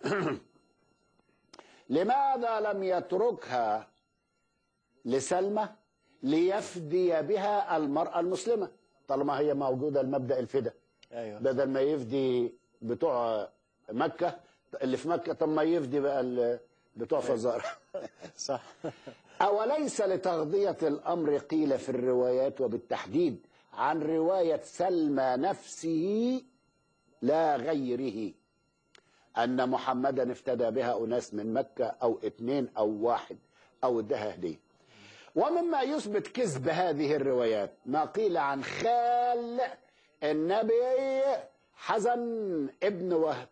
لماذا لم يتركها لسلمى ليفدي بها المرأة المسلمة طالما هي موجودة المبدأ الفدا ايوه بدل ما يفدي بتوع مكة اللي في مكة طب ما يفدي بقى ال- بتوع فزارة صح أوليس لتغذية الأمر قيل في الروايات وبالتحديد عن رواية سلمى نفسه لا غيره أن محمدا افتدى بها أناس من مكة أو اثنين أو واحد أو ادها هدية ومما يثبت كذب هذه الروايات ما قيل عن خال النبي حزن ابن وهب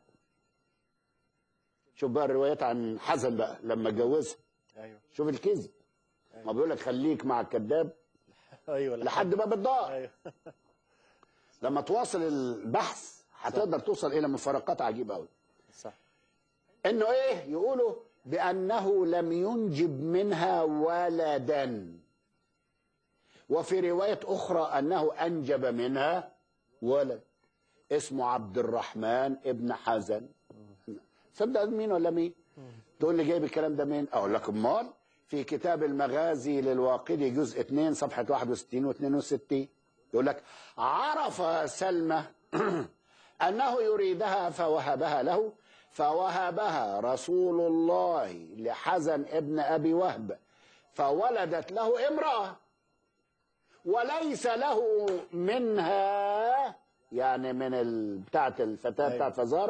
شوف بقى الروايات عن حزن بقى لما اتجوزها ايوه شوف الكذب ما بيقول لك خليك مع الكذاب ايوه لحد باب الدار ايوه لما تواصل البحث هتقدر توصل الى مفارقات عجيبه قوي صح انه ايه يقولوا بانه لم ينجب منها ولدا وفي روايه اخرى انه انجب منها ولد اسمه عبد الرحمن ابن حزن صدق مين ولا مين تقول لي جايب الكلام ده منين اقول لك امال في كتاب المغازي للواقدي جزء 2 صفحه 61 و 62 يقول لك عرف سلمى انه يريدها فوهبها له فوهبها رسول الله لحزن ابن ابي وهب فولدت له امراه وليس له منها يعني من ال... بتاعت الفتاه أيوة. بتاعت فزاره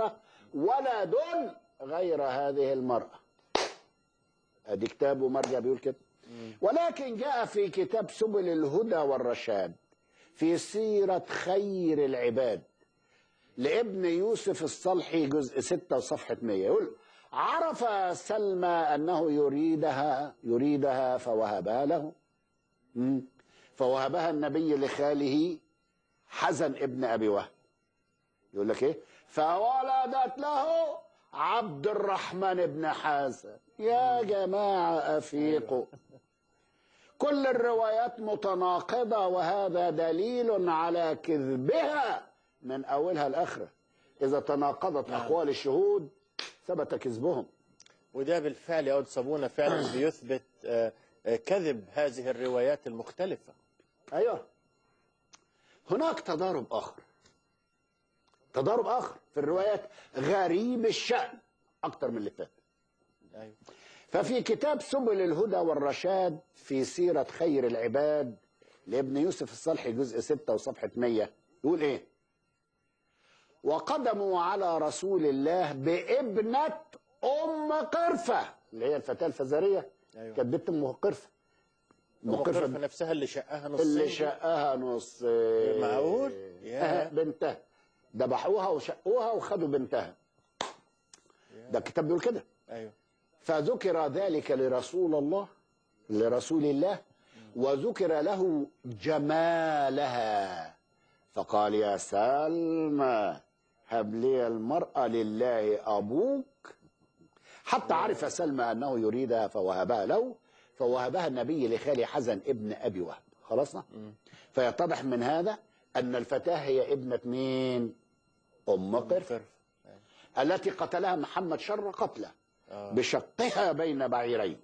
ولد غير هذه المرأة ادي كتاب ومرجع بيقول كده ولكن جاء في كتاب سبل الهدى والرشاد في سيرة خير العباد لابن يوسف الصلحي جزء 6 وصفحة 100 يقول عرف سلمى أنه يريدها يريدها فوهبها له مم. فوهبها النبي لخاله حزن ابن أبي وهب يقول لك ايه فولدت له عبد الرحمن بن حسن يا جماعة أفيقوا كل الروايات متناقضة وهذا دليل على كذبها من أولها لآخرها إذا تناقضت أقوال الشهود ثبت كذبهم وده بالفعل يا أود صابونة فعلا بيثبت آه، آه، كذب هذه الروايات المختلفة أيوه هناك تضارب آخر تضارب آخر في الروايات غريب الشأن أكتر من اللي فات أيوه ففي كتاب سبل الهدى والرشاد في سيرة خير العباد لابن يوسف الصلحي جزء 6 وصفحة 100 يقول ايه وقدموا على رسول الله بابنة أم قرفة اللي هي الفتاة الفزارية أيوه كانت بنت أم قرفة أم المقرفة نفسها اللي شقها نصين اللي دي. شقها نص معقول؟ ياه. آه، بنتها ذبحوها وشقوها وخدوا بنتها ده الكتاب بيقول كده أيوه فذكر ذلك لرسول الله لرسول الله وذكر له جمالها فقال يا سلمى هب لي المرأة لله أبوك حتى عرف سلمى أنه يريدها فوهبها له فوهبها النبي لخالي حزن ابن أبي وهب خلصنا فيتضح من هذا أن الفتاة هي ابنة مين أم قرف قرف التي قتلها محمد شر قتله آه. بشقها بين بعيرين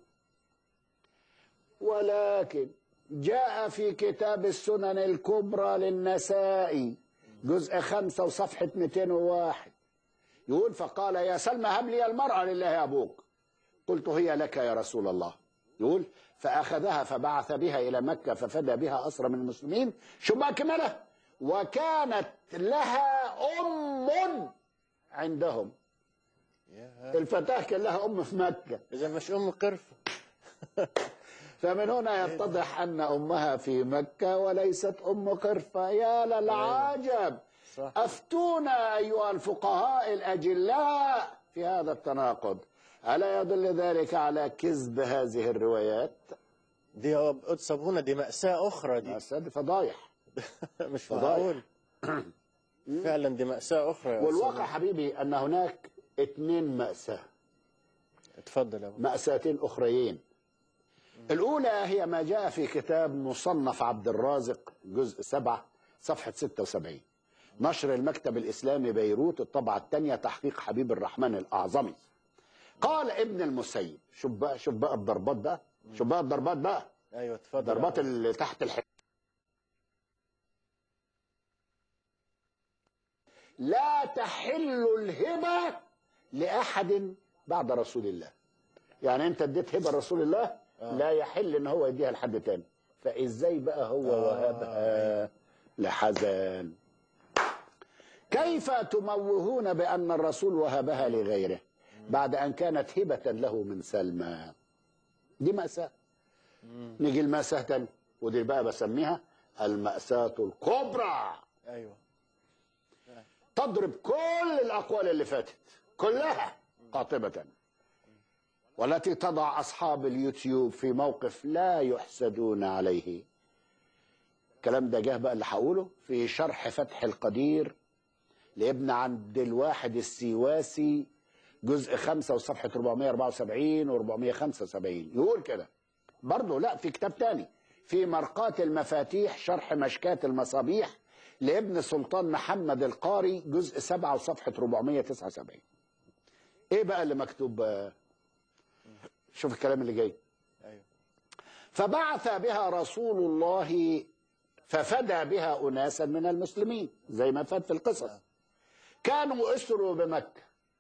ولكن جاء في كتاب السنن الكبرى للنسائي جزء خمسة وصفحة 201 يقول فقال يا سلمى هب لي المرأة لله يا أبوك قلت هي لك يا رسول الله يقول فأخذها فبعث بها إلى مكة ففدى بها أسرى من المسلمين شو بقى كمالة وكانت لها أم عندهم يا الفتاة كان لها أم في مكة إذا مش أم قرفة فمن هنا يتضح أن أمها في مكة وليست أم قرفة يا للعجب صح أفتونا أيها الفقهاء الأجلاء في هذا التناقض ألا يدل ذلك على كذب هذه الروايات دي يا أود صابونة دي مأساة أخرى دي أستاذ فضايح مش فضايح. معقول فعلا دي مأساة أخرى يا أود والواقع صابونة. حبيبي أن هناك اثنين مأساة اتفضل يا أبو مأساتين أخريين الأولى هي ما جاء في كتاب مصنف عبد الرازق جزء سبعة صفحة 76 نشر المكتب الإسلامي بيروت الطبعة الثانية تحقيق حبيب الرحمن الأعظمي قال ابن المسيب شوف بقى شوف بقى الضربات بقى شوف بقى الضربات بقى أيوه اتفضل يا الضربات أبو. اللي تحت الحجاب لا تحل الهبة لأحد بعد رسول الله يعني انت اديت هبة لرسول الله لا يحل ان هو يديها لحد تاني فازاي بقى هو آه. وهبها لحزن كيف تموهون بأن الرسول وهبها لغيره بعد أن كانت هبة له من سلمى دي مأساة نيجي المأساة تاني ودي بقى بسميها المأساة الكبرى أيوه تضرب كل الأقوال اللي فاتت كلها قاطبة والتي تضع أصحاب اليوتيوب في موقف لا يحسدون عليه الكلام ده جه بقى اللي هقوله في شرح فتح القدير لابن عبد الواحد السيواسي جزء خمسة وصفحة 474 و 475 يقول كده برضه لا في كتاب تاني في مرقات المفاتيح شرح مشكاة المصابيح لابن سلطان محمد القاري جزء سبعة وصفحة 479 ايه بقى اللي مكتوب بقى؟ شوف الكلام اللي جاي أيوه فبعث بها رسول الله ففدى بها أناسا من المسلمين زي ما فات في القصص كانوا أسروا بمكة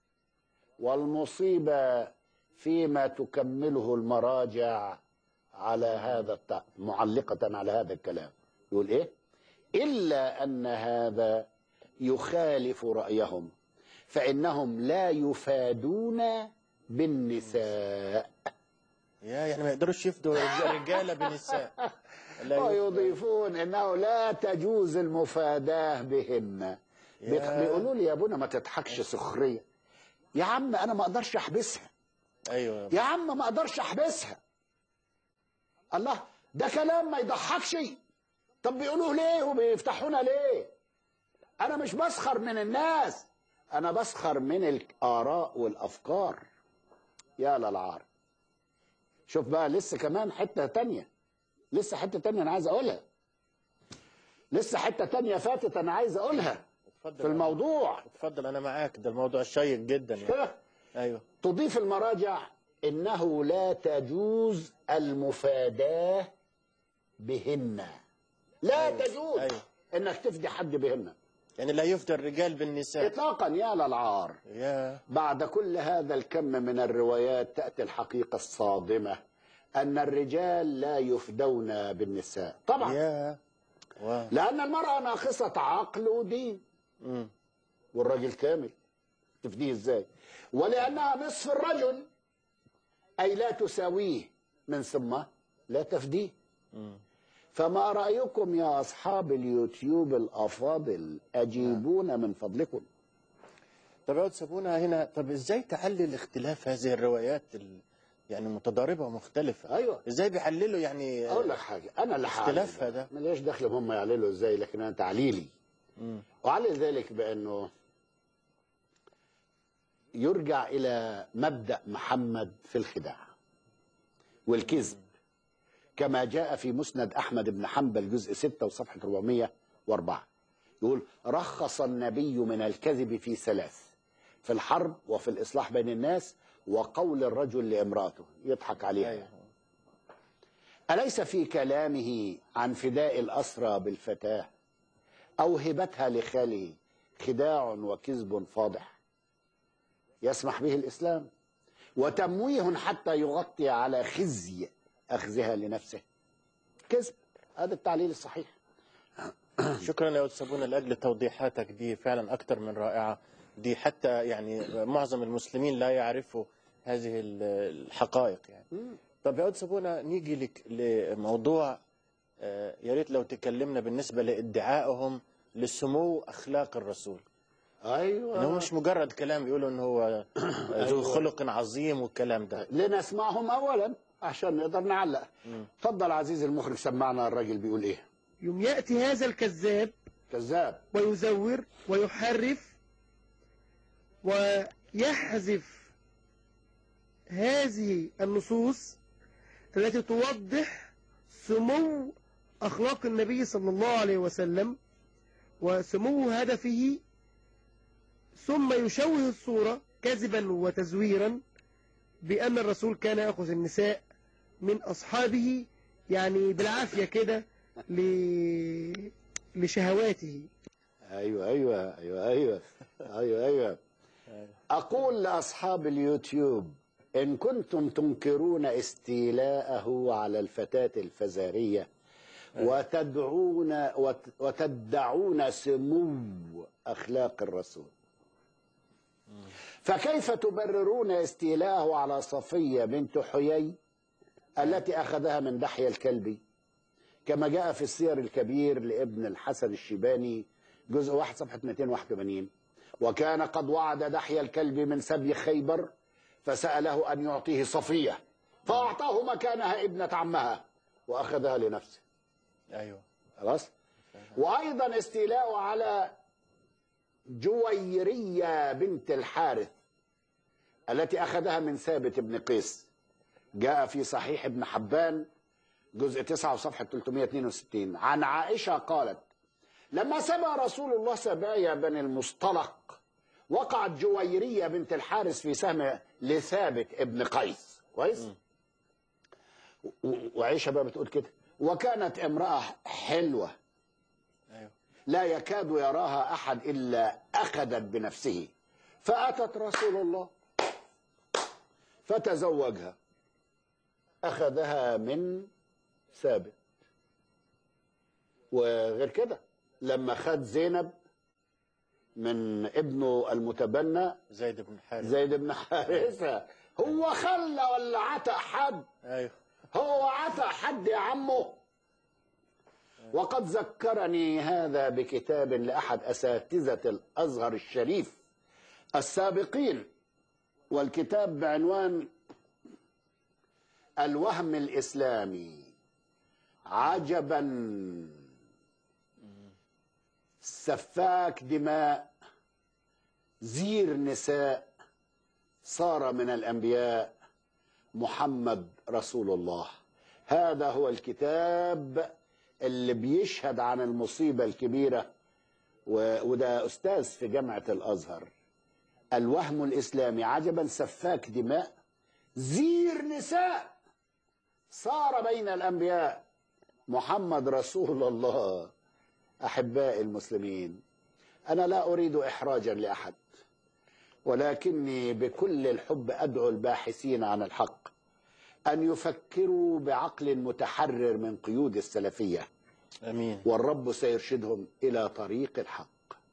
والمصيبة فيما تكمله المراجع على هذا الت... معلقة على هذا الكلام يقول إيه إلا أن هذا يخالف رأيهم فإنهم لا يفادون بالنساء يا يعني ما يقدروش يفدوا رجاله بنساء لا يف- ويضيفون انه لا تجوز المفاداه بهن بيت- يا. بيقولوا لي يا ابونا ما تضحكش سخريه يا عم انا ما اقدرش احبسها ايوه يا عم ما اقدرش احبسها الله ده كلام ما يضحكش طب بيقولوه ليه وبيفتحونا ليه انا مش بسخر من الناس انا بسخر من الاراء والافكار يا للعار شوف بقى لسه كمان حته تانية لسه حته تانية انا عايز اقولها لسه حته تانية فاتت انا عايز اقولها اتفضل في الموضوع اتفضل انا معاك ده الموضوع شيق جدا يعني كده ايوه تضيف المراجع انه لا تجوز المفاداه بهن لا أيوة. تجوز أيوة. انك تفدي حد بهن يعني لا يفدى الرجال بالنساء اطلاقا يا للعار يا بعد كل هذا الكم من الروايات تاتي الحقيقه الصادمه ان الرجال لا يفدون بالنساء طبعا يا واو لان المراه ناقصه عقل ودين مم. والراجل كامل تفديه ازاي ولانها نصف الرجل اي لا تساويه من ثم لا تفديه مم. فما رايكم يا اصحاب اليوتيوب الافاضل اجيبونا من فضلكم طب يا سابونا هنا طب ازاي تعلل اختلاف هذه الروايات ال... يعني متضاربه ومختلفه ايوه ازاي بيحللوا يعني اقول لك حاجه انا اللي اختلافها هعلل ده. ملياش دخل هم يعللوا ازاي لكن انا تعليلي مم. وعلل ذلك بانه يرجع الى مبدا محمد في الخداع والكذب كما جاء في مسند احمد بن حنبل جزء 6 وصفحه 404 يقول رخص النبي من الكذب في ثلاث في الحرب وفي الاصلاح بين الناس وقول الرجل لامراته يضحك عليها ايوه أليس في كلامه عن فداء الأسرى بالفتاة أو هبتها لخاله خداع وكذب فاضح يسمح به الإسلام وتمويه حتى يغطي على خزي أخذها لنفسه كذب هذا التعليل الصحيح شكرا يا أستاذ سابونا لاجل توضيحاتك دي فعلا اكثر من رائعه دي حتى يعني معظم المسلمين لا يعرفوا هذه ال- الحقائق يعني طب يا أستاذ سابونا نيجي لك لموضوع آه، يا ريت لو تكلمنا بالنسبه لادعائهم لسمو اخلاق الرسول أيوة انه مش مجرد كلام بيقولوا انه هو ذو خلق عظيم والكلام ده لنسمعهم أولا عشان نقدر نعلق تفضل عزيزي المخرج سمعنا الراجل بيقول إيه يوم يأتي هذا الكذاب كذاب ويزور ويحرف ويحذف هذه النصوص التي توضح سمو أخلاق النبي صلى الله عليه وسلم وسمو هدفه ثم يشوه الصورة كذبا وتزويرا بأن الرسول كان يأخذ النساء من أصحابه يعني بالعافية كده ل- لشهواته ايوه ايوه ايوه ايوه ايوه ايوه اقول لاصحاب اليوتيوب ان كنتم تنكرون استيلاءه على الفتاه الفزاريه وتدعون وت- وتدعون سمو اخلاق الرسول فكيف تبررون استيلاءه على صفيه بنت حيي التي اخذها من دحية الكلبي كما جاء في السير الكبير لابن الحسن الشيباني جزء واحد صفحة 281 وكان قد وعد دحية الكلب من سبي خيبر فسأله أن يعطيه صفية فأعطاه مكانها ابنة عمها وأخذها لنفسه ايوه خلاص وأيضا استيلاء على جويرية بنت الحارث التي أخذها من ثابت بن قيس جاء في صحيح ابن حبان جزء 9 وصفحة 362 عن عائشة قالت لما سبى رسول الله سبايا بني المصطلق وقعت جويرية بنت الحارث في سهم لثابت ابن قيس كويس و- وعائشة بقى بتقول كده وكانت امرأة حلوة ايوه لا يكاد يراها أحد إلا أخذت بنفسه فأتت رسول الله فتزوجها أخذها من ثابت وغير كده لما خد زينب من ابنه المتبنى زيد بن حارث زيد بن حارثة هو خلى ولا عتق حد ايوه هو عتق حد يا عمه وقد ذكرني هذا بكتاب لأحد أساتذة الأزهر الشريف السابقين والكتاب بعنوان الوهم الإسلامي عجبا سفاك دماء زير نساء صار من الأنبياء محمد رسول الله هذا هو الكتاب اللي بيشهد عن المصيبة الكبيرة و- وده أستاذ في جامعة الأزهر الوهم الإسلامي عجبا سفاك دماء زير نساء صار بين الأنبياء محمد رسول الله أحبائي المسلمين أنا لا أريد إحراجا لأحد ولكني بكل الحب أدعو الباحثين عن الحق أن يفكروا بعقل متحرر من قيود السلفية امين والرب سيرشدهم إلى طريق الحق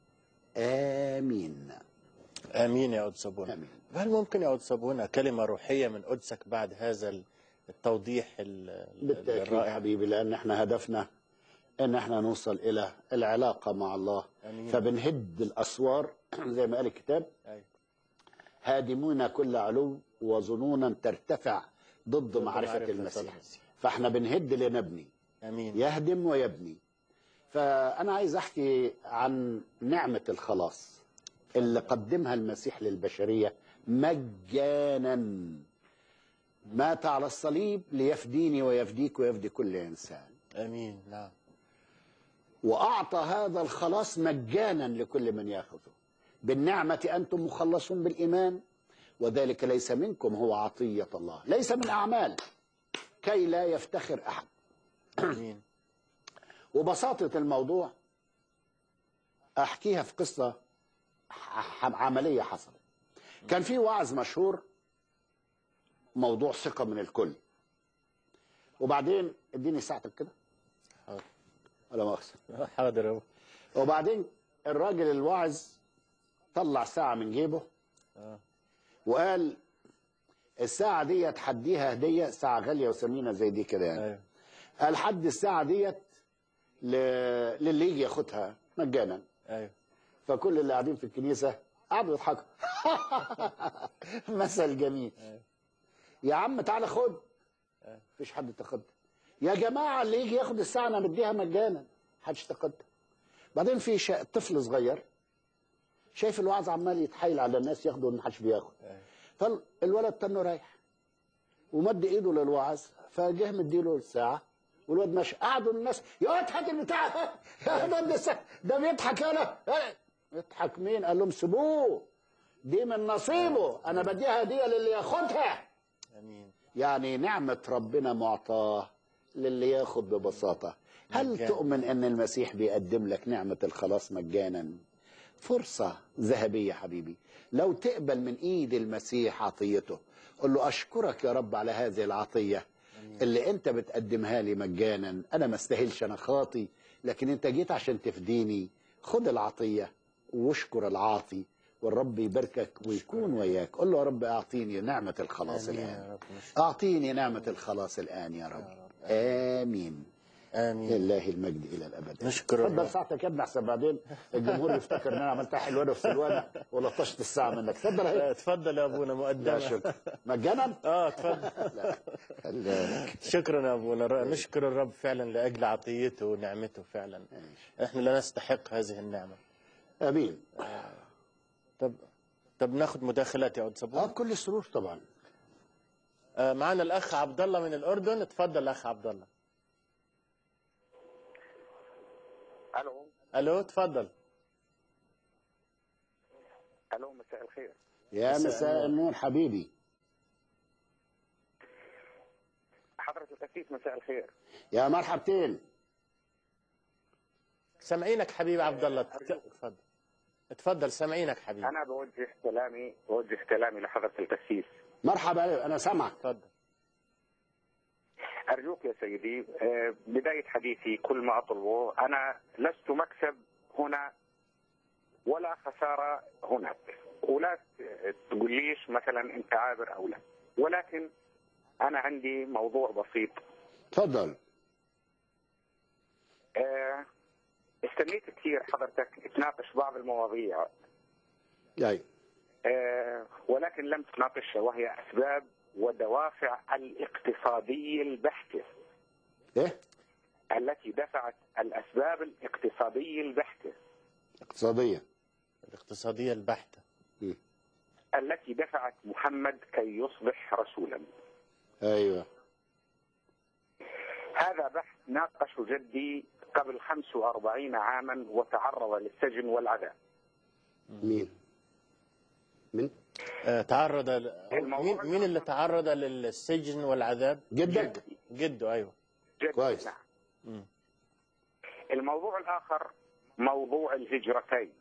آمين امين يا قدس ابونا آمين هل ممكن يا قدس ابونا كلمه روحيه من قدسك بعد هذا التوضيح ال- ال- بالتأكيد الرائع حبيبي لأن احنا هدفنا أن احنا نوصل إلى العلاقة مع الله امين فبنهد الأسوار زي ما قال الكتاب أيوة. هادمون كل علو وظنونا ترتفع ضد معرفة المسيح فاحنا بنهد لنبني امين يهدم ويبني فأنا عايز أحكي عن نعمة الخلاص اللي قدمها المسيح للبشرية مجانا مات على الصليب ليفديني ويفديك ويفدي كل إنسان امين نعم وأعطى هذا الخلاص مجانا لكل من يأخذه بالنعمة أنتم مخلصون بالإيمان وذلك ليس منكم هو عطية الله ليس من أعمال كي لا يفتخر أحد امين وبساطة الموضوع أحكيها في قصة ح- عملية حصلت كان في وعظ مشهور موضوع ثقة من الكل وبعدين اديني ساعتك كده حاضر. ولا مؤاخذة حاضر يا أبو. وبعدين الراجل الواعظ طلع ساعة من جيبه آه. وقال الساعة دي هديها هدية ساعة غالية وثمينة زي دي كده يعني ايوه قال حد الساعة ديت ل... للي يجي ياخدها مجانا ايوه فكل اللي قاعدين في الكنيسة قعدوا يضحكوا مثل جميل يا عم تعالى خد مفيش حد تاخدها يا جماعة اللي يجي ياخد الساعة أنا مديها مجانا محدش تاخدها بعدين في شا... طفل صغير شايف الوعظ عمال يتحايل على الناس ياخدوا محدش بياخد فالولد تنه رايح ومد ايده للوعظ فجه مديله الساعة والواد ماشي قعدوا الناس يا واد هات البتاع يا واد ده س- ده بيضحك يالا يضحك مين قال لهم سيبوه دي من نصيبه انا بديها هديه للي ياخدها امين يعني نعمة ربنا معطاه للي ياخد ببساطة هل مجانا. تؤمن أن المسيح بيقدم لك نعمة الخلاص مجانا فرصة ذهبية حبيبي لو تقبل من إيد المسيح عطيته قل له أشكرك يا رب على هذه العطية اللي أنت بتقدمها لي مجانا أنا ما استاهلش أنا خاطي لكن أنت جيت عشان تفديني خد العطية واشكر العاطي والرب يباركك ويكون وياك قل له يا رب أعطيني نعمة الخلاص امين الآن يا رب نشكر. أعطيني نعمة الخلاص الآن يا رب آمين امين لله المجد إلى الأبد نشكر اتفضل الرب. ساعتك يا ابني احسن بعدين الجمهور يفتكر ان انا عملتها حلوانه في سلوانه ولطشت الساعه منك اتفضل لا، اهي اتفضل يا ابونا لا مقدمه شكرا مجانا اه اتفضل لا خلي بالك. شكرا يا ابونا ر- نشكر الرب فعلا لاجل عطيته ونعمته فعلا احنا لا نستحق هذه النعمه امين طب طب ناخد مداخلات يا قدس اه ابونا بكل سرور طبعا آه معنا الاخ عبد الله من الاردن اتفضل اخ عبد الله الو الو اتفضل الو مساء الخير يا مساء مساء النور. النور حبيبي حضرة القسيس مساء الخير يا مرحبتين سامعينك حبيبي عبد الله ت- اتفضل اتفضل سامعينك حبيبي انا بوجه سلامي بوجه سلامي لحضرة القسيس مرحبا انا سامعك اتفضل ارجوك يا سيدي آه، بداية حديثي كل ما اطلبه انا لست مكسب هنا ولا خساره هناك ولا ت- تقوليش مثلا انت عابر او لا ولكن انا عندي موضوع بسيط تفضل آه، استنيت كثير حضرتك تناقش بعض المواضيع أي آه، ولكن لم تناقشها وهي اسباب ودوافع الاقتصاديه البحته إيه التي دفعت الاسباب الاقتصاديه البحته اقتصادية الاقتصادية البحتة التي دفعت محمد كي يصبح رسولا أيوة هذا بحث ناقشه جدي قبل 45 عاما وتعرض للسجن والعذاب مين من آه، تعرض ل- الموضوع مين مين اللي تعرض للسجن والعذاب؟ جدك جده ايوه جدي كويس. نعم مم. الموضوع الآخر موضوع الهجرتين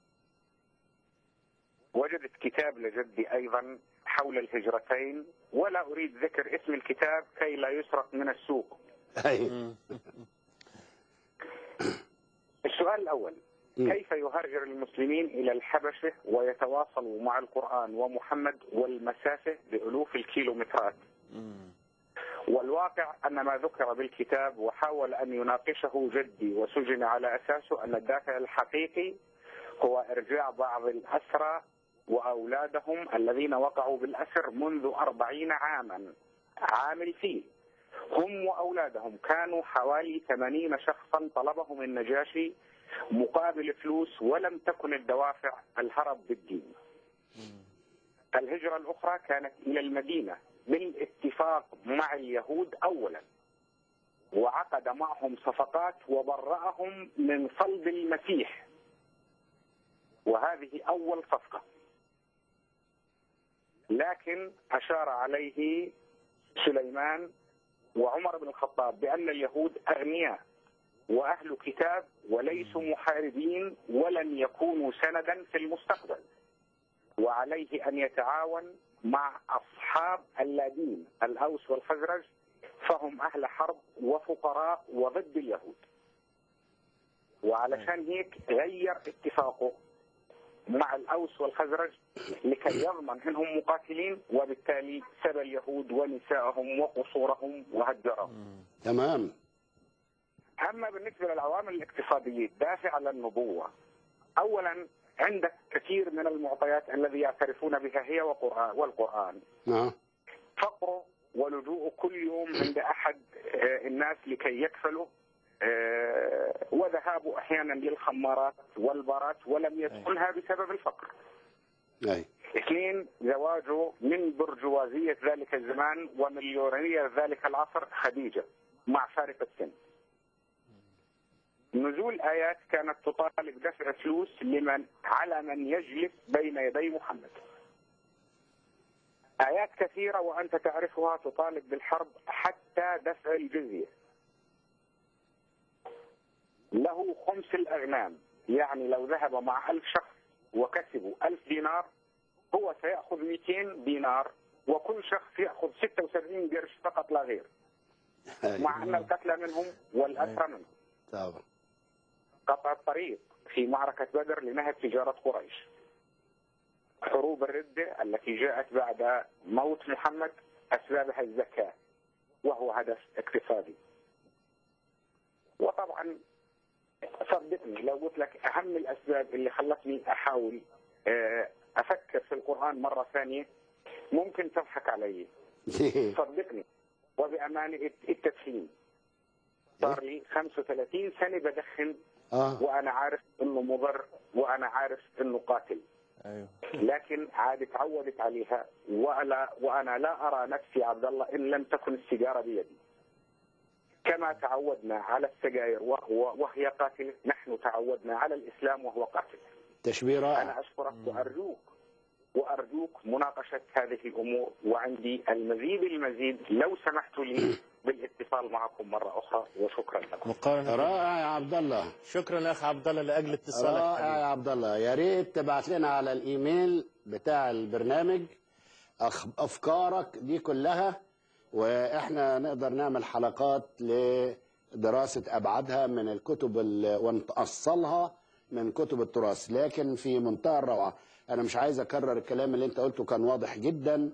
وجدت كتاب لجدي أيضا حول الهجرتين ولا أريد ذكر اسم الكتاب كي لا يسرق من السوق أي مم. السؤال الأول مم. كيف يهاجر المسلمين إلى الحبشة ويتواصلوا مع القرآن ومحمد والمسافة بألوف الكيلومترات مم. والواقع أن ما ذكر بالكتاب وحاول أن يناقشه جدي وسجن على أساسه أن الدافع الحقيقي هو إرجاع بعض الأسرى وأولادهم الذين وقعوا بالأسر منذ أربعين عاما عامل فيه هم وأولادهم كانوا حوالي 80 شخصا طلبهم النجاشي مقابل فلوس ولم تكن الدوافع الهرب بالدين الهجرة الأخرى كانت إلى المدينة بالاتفاق مع اليهود أولا وعقد معهم صفقات وبرأهم من صلب المسيح وهذه أول صفقة لكن أشار عليه سليمان وعمر بن الخطاب بأن اليهود أغنياء وأهل كتاب وليسوا محاربين ولن يكونوا سندا في المستقبل وعليه أن يتعاون مع أصحاب اللادين الأوس والخزرج فهم أهل حرب وفقراء وضد اليهود وعلشان هيك غير اتفاقه مع الأوس والخزرج لكي يضمن أنهم مقاتلين وبالتالي سبى اليهود ونساءهم وقصورهم وهجرهم تمام أما بالنسبة للعوامل الاقتصادية الدافعة للنبوة أولا عندك كثير من المعطيات الذي يعترفون بها هي وقرآن والقرآن آه. فقره ولجوءه كل يوم عند أحد آه، الناس لكي يكفلوا آه، وذهابه أحيانا للخمارات والبارات ولم يدخلها بسبب الفقر أي اثنين زواجه من برجوازية ذلك الزمان ومليونية ذلك العصر خديجة مع فارق السن نزول آيات كانت تطالب دفع فلوس لمن على من يجلس بين يدي محمد آيات كثيرة وأنت تعرفها تطالب بالحرب حتى دفع الجزية له خمس الأغنام يعني لو ذهب مع ألف شخص وكسبوا ألف دينار هو سيأخذ 200 دينار وكل شخص يأخذ 76 قرش فقط لا غير أي. مع أن القتلى منهم والأسرى منهم طبعا قطع الطريق في معركة بدر لنهب تجارة قريش حروب الردة التي جاءت بعد موت محمد أسبابها الزكاة وهو هدف اقتصادي وطبعا صدقني لو قلت لك أهم الأسباب اللي خلتني أحاول آه، أفكر في القرآن مرة ثانية ممكن تضحك علي صدقني وبأمانة التدخين صار لي 35 سنة بدخن آه وانا عارف انه مضر وانا عارف انه قاتل ايوه لكن عاد تعودت عليها ولا وانا لا ارى نفسي عبد الله ان لم تكن السيجاره بيدي كما تعودنا على السجاير وهو وهي قاتله نحن تعودنا على الاسلام وهو قاتل تشبيه رائع انا اشكرك وارجوك وارجوك مناقشه هذه الامور وعندي المزيد المزيد لو سمحت لي بالاتصال معكم مره اخرى وشكرا لكم مقارنة رائع يا عبد الله شكرا اخ عبد الله لاجل اتصالك رائع حبيبي. يا عبد الله يا ريت تبعت لنا على الايميل بتاع البرنامج أخ... افكارك دي كلها واحنا نقدر نعمل حلقات لدراسه ابعادها من الكتب ال... ونأصلها من كتب التراث لكن في منتهى الروعة أنا مش عايز أكرر الكلام اللي أنت قلته كان واضح جدا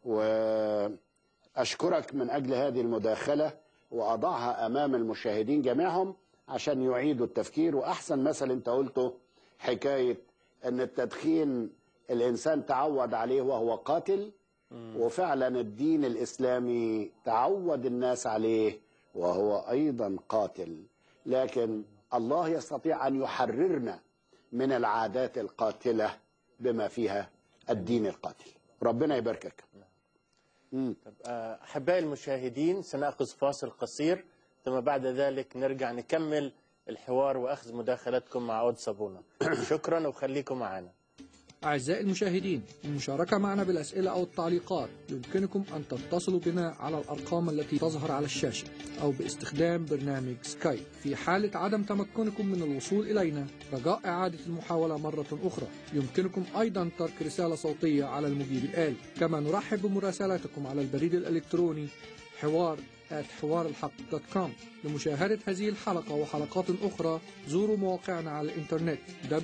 وأشكرك من أجل هذه المداخلة وأضعها أمام المشاهدين جميعهم عشان يعيدوا التفكير وأحسن مثل أنت قلته حكاية أن التدخين الإنسان تعود عليه وهو قاتل وفعلا الدين الإسلامي تعود الناس عليه وهو أيضا قاتل لكن الله يستطيع أن يحررنا من العادات القاتلة بما فيها الدين القاتل ربنا يباركك مم. آه، أحبائي المشاهدين سنأخذ فاصل قصير ثم بعد ذلك نرجع نكمل الحوار وأخذ مداخلتكم مع عود صابونة شكرا وخليكم معنا أعزائي المشاهدين للمشاركة معنا بالأسئلة أو التعليقات يمكنكم أن تتصلوا بنا على الأرقام التي تظهر على الشاشة أو باستخدام برنامج سكايب في حالة عدم تمكنكم من الوصول إلينا رجاء إعادة المحاولة مرة أخرى يمكنكم أيضا ترك رسالة صوتية على المجيب الآلي كما نرحب بمراسلاتكم على البريد الإلكتروني حوار حوار الحق دوت كوم لمشاهدة هذه الحلقة وحلقات أخرى زوروا مواقعنا على الإنترنت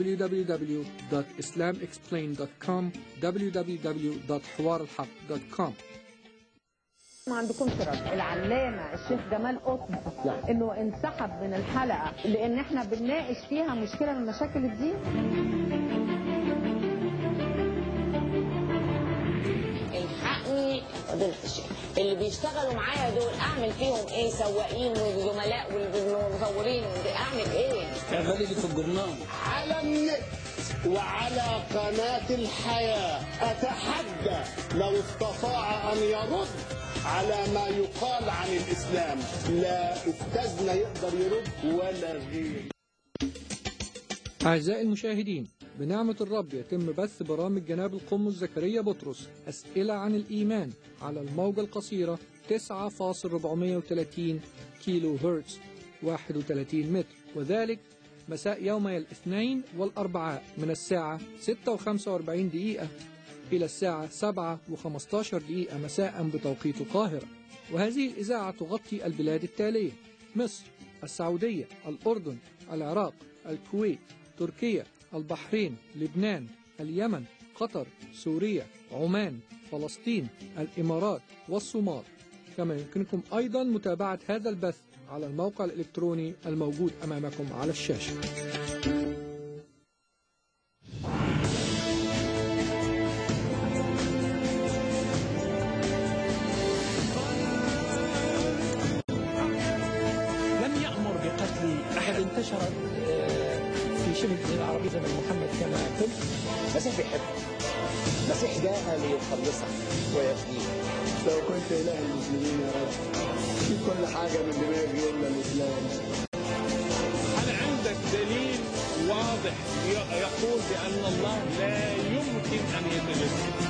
www.islamexplained.com www.حوارالحق.com ما عندكمش رد العلامة الشيخ جمال قطب انه انسحب من الحلقة لان احنا بنناقش فيها مشكلة من مشاكل الدين الحقني فضيلة الشيخ اللي بيشتغلوا معايا دول اعمل فيهم ايه سواقين وزملاء والمصورين اعمل ايه الراجل اللي في الجرنان على النت وعلى قناة الحياة أتحدى لو استطاع أن يرد على ما يقال عن الإسلام لا أستاذنا يقدر يرد ولا غير أعزائي المشاهدين بنعمة الرب يتم بث برامج جناب القمص زكريا بطرس أسئلة عن الإيمان على الموجة القصيرة 9.430 كيلو هرتز 31 متر وذلك مساء يومي الاثنين والأربعاء من الساعة 6:45 دقيقة إلى الساعة 7:15 دقيقة مساء بتوقيت القاهرة وهذه الإذاعة تغطي البلاد التالية مصر السعودية الأردن العراق الكويت تركيا البحرين لبنان اليمن قطر سوريا عمان فلسطين الإمارات والصومال كما يمكنكم أيضا متابعة هذا البث على الموقع الإلكتروني الموجود أمامكم على الشاشة لم يأمر بقتل أحد انتشرت آه، في شبه الجزيرة العربية زمن محمد كما قلت المسيح بيحبك المسيح جاء ليخلصك ويفديك لو كنت إله المسلمين يا رب في كل حاجة من دماغي إلا الإسلام هل عندك دليل واضح ي- يقول بأن الله لا يمكن أن يتجسد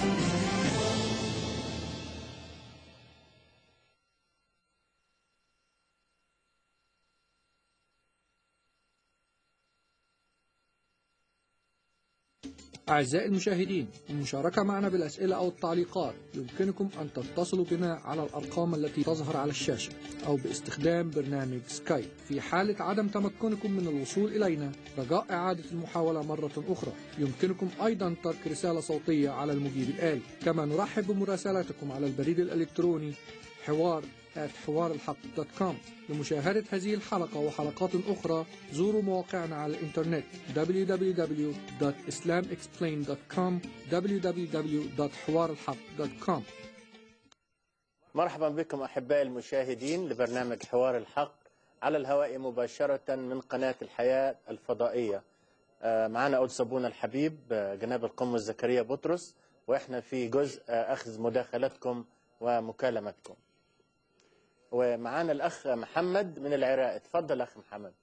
أعزائي المشاهدين المشاركة معنا بالأسئلة أو التعليقات يمكنكم أن تتصلوا بنا على الأرقام التي تظهر على الشاشة أو باستخدام برنامج سكايب في حالة عدم تمكنكم من الوصول إلينا رجاء إعادة المحاولة مرة أخرى يمكنكم أيضا ترك رسالة صوتية على المجيب الآلي كما نرحب بمراسلاتكم على البريد الإلكتروني حوار حوار الحق دوت كوم لمشاهدة هذه الحلقة وحلقات أخرى زوروا مواقعنا على الإنترنت www.islamexplained.com www.حوارالحق.com مرحبا بكم أحبائي المشاهدين لبرنامج حوار الحق على الهواء مباشرة من قناة الحياة الفضائية آه، معنا أود صابون الحبيب آه، جناب القمص زكريا بطرس وإحنا في جزء آه، أخذ مداخلتكم ومكالمتكم ومعانا الأخ محمد من العراق اتفضل أخ محمد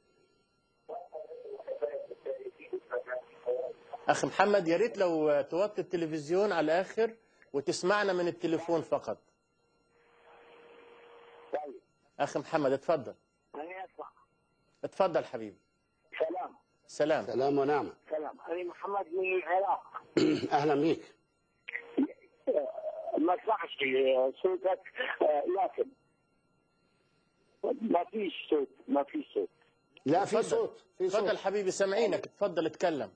أخ محمد يا ريت لو توطي التلفزيون على الآخر وتسمعنا من التليفون فقط أخ محمد اتفضل أنا أسمع اتفضل حبيبي سلام سلام سلام ونعمة سلام أنا محمد من العراق أهلا بيك ما اسمعش صوتك آه، لكن ما فيش صوت ما فيش صوت لا في اتفضل. صوت في صوت اتفضل حبيبي سامعينك اتفضل اتكلم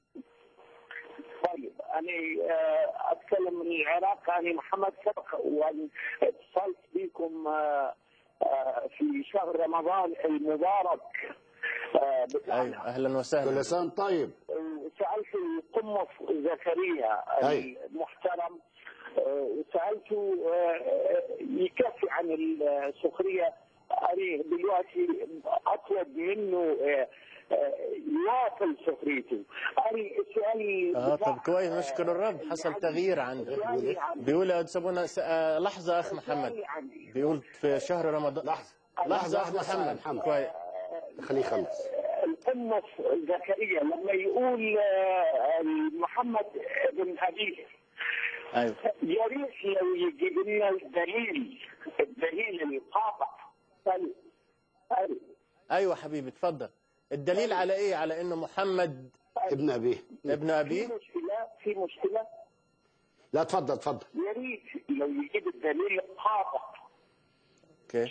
طيب انا آه، اتكلم من العراق انا محمد سبق وانا اتصلت بكم آه، آه، في شهر رمضان المبارك آه، بتاعنا ايوه اهلا وسهلا كل سنه طيب سالت القمص زكريا أي. المحترم آه، وسالته آه، يكفي عن السخريه أنا دلوقتي اطلب منه آه، آه، يواصل سخريته أنا سؤالي اه بتاع- طب كويس نشكر الرب حصل تغيير عنده سؤالي عن- بيقول يا سابونا س- آه، لحظة أخ محمد سؤالي عن- بيقول في شهر رمضان لحظة لحظة أخ لحظة، محمد محمد. كويس خليه يخلص القمص زكريا لما يقول آه، محمد بن أبيه أيوه يا ريت لو يجيب لنا الدليل الدليل القاطع سل سل أيوه حبيبي اتفضل الدليل على إيه على إنه محمد ابن ابيه ابن في أبيه مشكلة في مشكلة لا اتفضل اتفضل يا ريت لو يجيب الدليل القاطع أوكي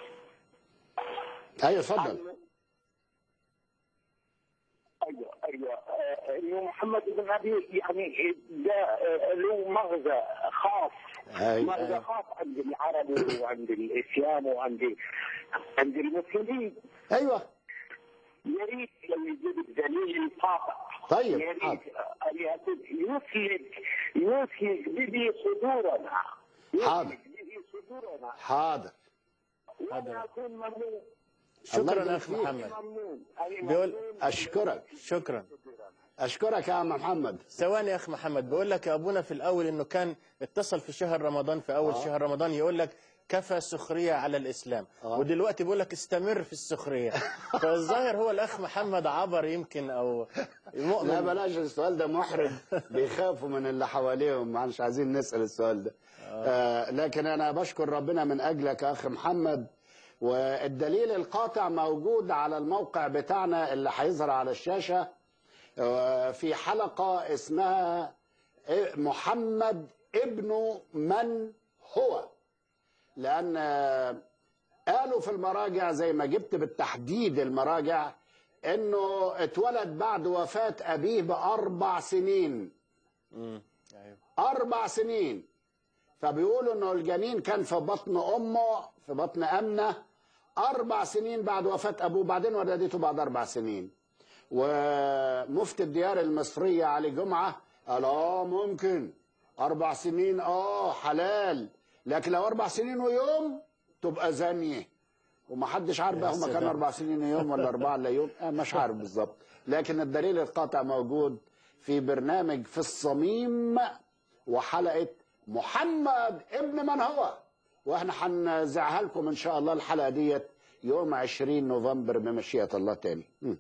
ايوه اتفضل عن- ايوه ايوه آه، انه محمد بن ابي يعني ده آه، له مغزى خاص أيوة. مغزى خاص عند العرب وعند الاسلام وعند عند المسلمين ايوه يا ريت لو يجيب الدليل القاطع طيب، يا ريت حاضر. آه، يقول يسلك يسلك به صدورنا حاضر. يسلك به صدورنا حاضر وانا اكون ممنون الله شكرا يبارك أخ فيك. محمد ممنون أنا بيقول ممنون. اشكرك شكرا اشكرك يا عم محمد ثواني يا أخ محمد بيقول لك يا أبونا في الأول إنه كان اتصل في شهر رمضان في أول آه. شهر رمضان يقول لك كفى سخرية على الإسلام آه. ودلوقتي بيقول لك استمر في السخرية فالظاهر هو الأخ محمد عبر يمكن أو مؤمن لا بلاش السؤال ده محرج بيخافوا من اللي حواليهم مش عايزين نسأل السؤال ده آه لكن أنا بشكر ربنا من أجلك يا أخ محمد والدليل القاطع موجود على الموقع بتاعنا اللي هيظهر على الشاشة آه في حلقة اسمها إيه محمد ابن من هو لأن آه، قالوا في المراجع زي ما جبت بالتحديد المراجع انه اتولد بعد وفاة ابيه باربع سنين مم. أيوه اربع سنين فبيقولوا انه الجنين كان في بطن امه في بطن امنه اربع سنين بعد وفاة ابوه بعدين ولدته بعد اربع سنين ومفتي الديار المصرية علي جمعة قال اه ممكن اربع سنين اه حلال لكن لو اربع سنين ويوم تبقى زانية ومحدش عارف يا بقى هم سلام. كانوا اربع سنين ويوم ولا اربعة الا يوم آه مش عارف بالظبط لكن الدليل القاطع موجود في برنامج في الصميم وحلقة محمد ابن من هو واحنا هنذاعها لكم ان شاء الله الحلقة ديت يوم 20 نوفمبر بمشيئة الله تاني م.